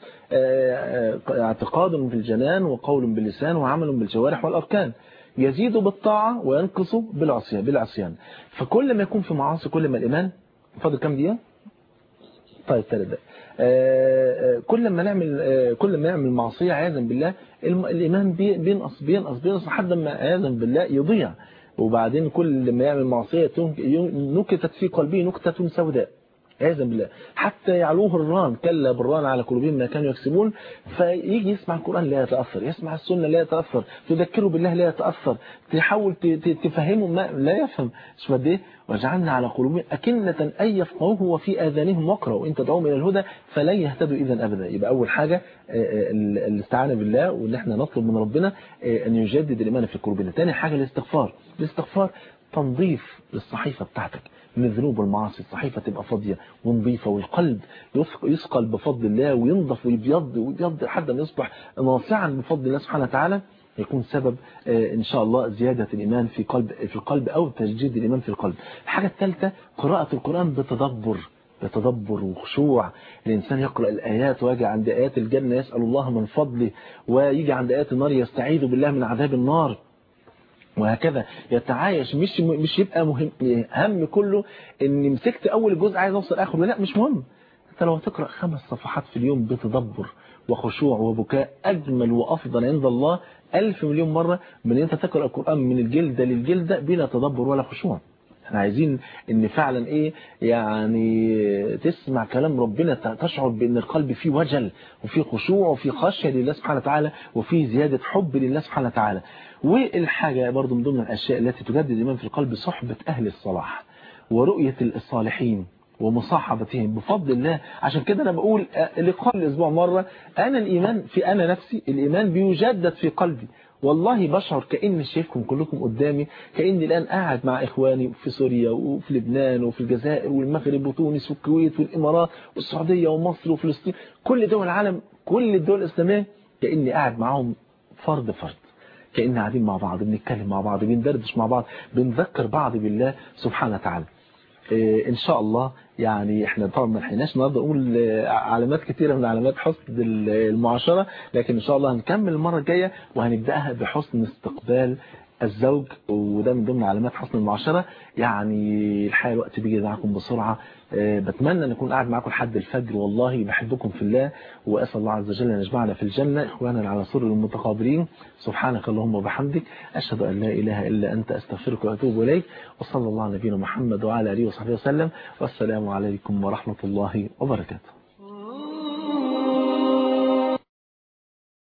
Speaker 1: اعتقاد بالجنان وقول باللسان وعمل بالجوارح والأركان يزيد بالطاعة وينقص بالعصيان بالعصيان فكل ما يكون في معاصي كل ما الإيمان فاضل كام دقيقة طيب ثلاث دقائق كل ما نعمل كل ما نعمل معصية عياذا بالله الإيمان بينقص بينقص بينقص لحد ما عياذا بالله يضيع وبعدين كل ما يعمل معصية نكتت في قلبه نكتة سوداء عياذا بالله حتى يعلوه الران كلا بالران على قلوبهم ما كانوا يكسبون فيجي يسمع القرآن لا يتأثر يسمع السنة لا يتأثر تذكره بالله لا يتأثر تحاول تفهمه ما لا يفهم مش قد ايه وجعلنا على قلوبهم أكنة أن يفقهوه وفي آذانهم وقرا وإن تدعوهم إلى الهدى فلن يهتدوا إذا أبدا يبقى أول حاجة الاستعانة بالله وإن احنا نطلب من ربنا أن يجدد الإيمان في قلوبنا ثاني حاجة الاستغفار الاستغفار تنظيف للصحيفة بتاعتك من الذنوب والمعاصي الصحيفة تبقى فاضية ونظيفة والقلب يثقل بفضل الله وينضف ويبيض ويبيض لحد ما يصبح ناصعا بفضل الله سبحانه وتعالى يكون سبب إن شاء الله زيادة الإيمان في قلب في القلب أو تجديد الإيمان في القلب الحاجة الثالثة قراءة القرآن بتدبر بتدبر وخشوع الإنسان يقرأ الآيات ويجي عند آيات الجنة يسأل الله من فضله ويجي عند آيات النار يستعيذ بالله من عذاب النار وهكذا يتعايش مش مش يبقى مهم هم كله ان مسكت اول جزء عايز اوصل اخره لا مش مهم انت لو هتقرا خمس صفحات في اليوم بتدبر وخشوع وبكاء اجمل وافضل عند الله ألف مليون مرة من ان انت تقرا القران من الجلده للجلده بلا تدبر ولا خشوع احنا عايزين ان فعلا ايه يعني تسمع كلام ربنا تشعر بان القلب فيه وجل وفيه خشوع وفيه خشيه لله سبحانه وتعالى وفيه زياده حب لله سبحانه وتعالى والحاجه برضو من ضمن الاشياء التي تجدد الايمان في القلب صحبه اهل الصلاح ورؤيه الصالحين ومصاحبتهم بفضل الله عشان كده انا بقول لقاء الاسبوع مره انا الايمان في انا نفسي الايمان بيجدد في قلبي والله بشعر كأني شايفكم كلكم قدامي كأني الآن قاعد مع إخواني في سوريا وفي لبنان وفي الجزائر والمغرب وتونس والكويت والإمارات والسعودية ومصر وفلسطين كل دول العالم كل الدول الإسلامية كأني قاعد معاهم فرد فرد كأننا قاعدين مع بعض بنتكلم مع بعض بندردش مع بعض بنذكر بعض بالله سبحانه وتعالى ان شاء الله يعني احنا طبعا ما لحقناش النهارده نقول علامات كثيره من علامات حسن المعاشره لكن ان شاء الله هنكمل المره الجايه وهنبداها بحسن استقبال الزوج وده من ضمن علامات حسن المعاشره يعني الحقيقه الوقت بيجي معاكم بسرعه بتمنى ان اكون قاعد معاكم لحد الفجر والله بحبكم في الله واسال الله عز وجل ان يجمعنا في الجنه اخوانا على سر المتقابلين سبحانك اللهم وبحمدك اشهد ان لا اله الا انت استغفرك واتوب اليك وصلى الله على نبينا محمد وعلى اله وصحبه وسلم والسلام عليكم ورحمه الله وبركاته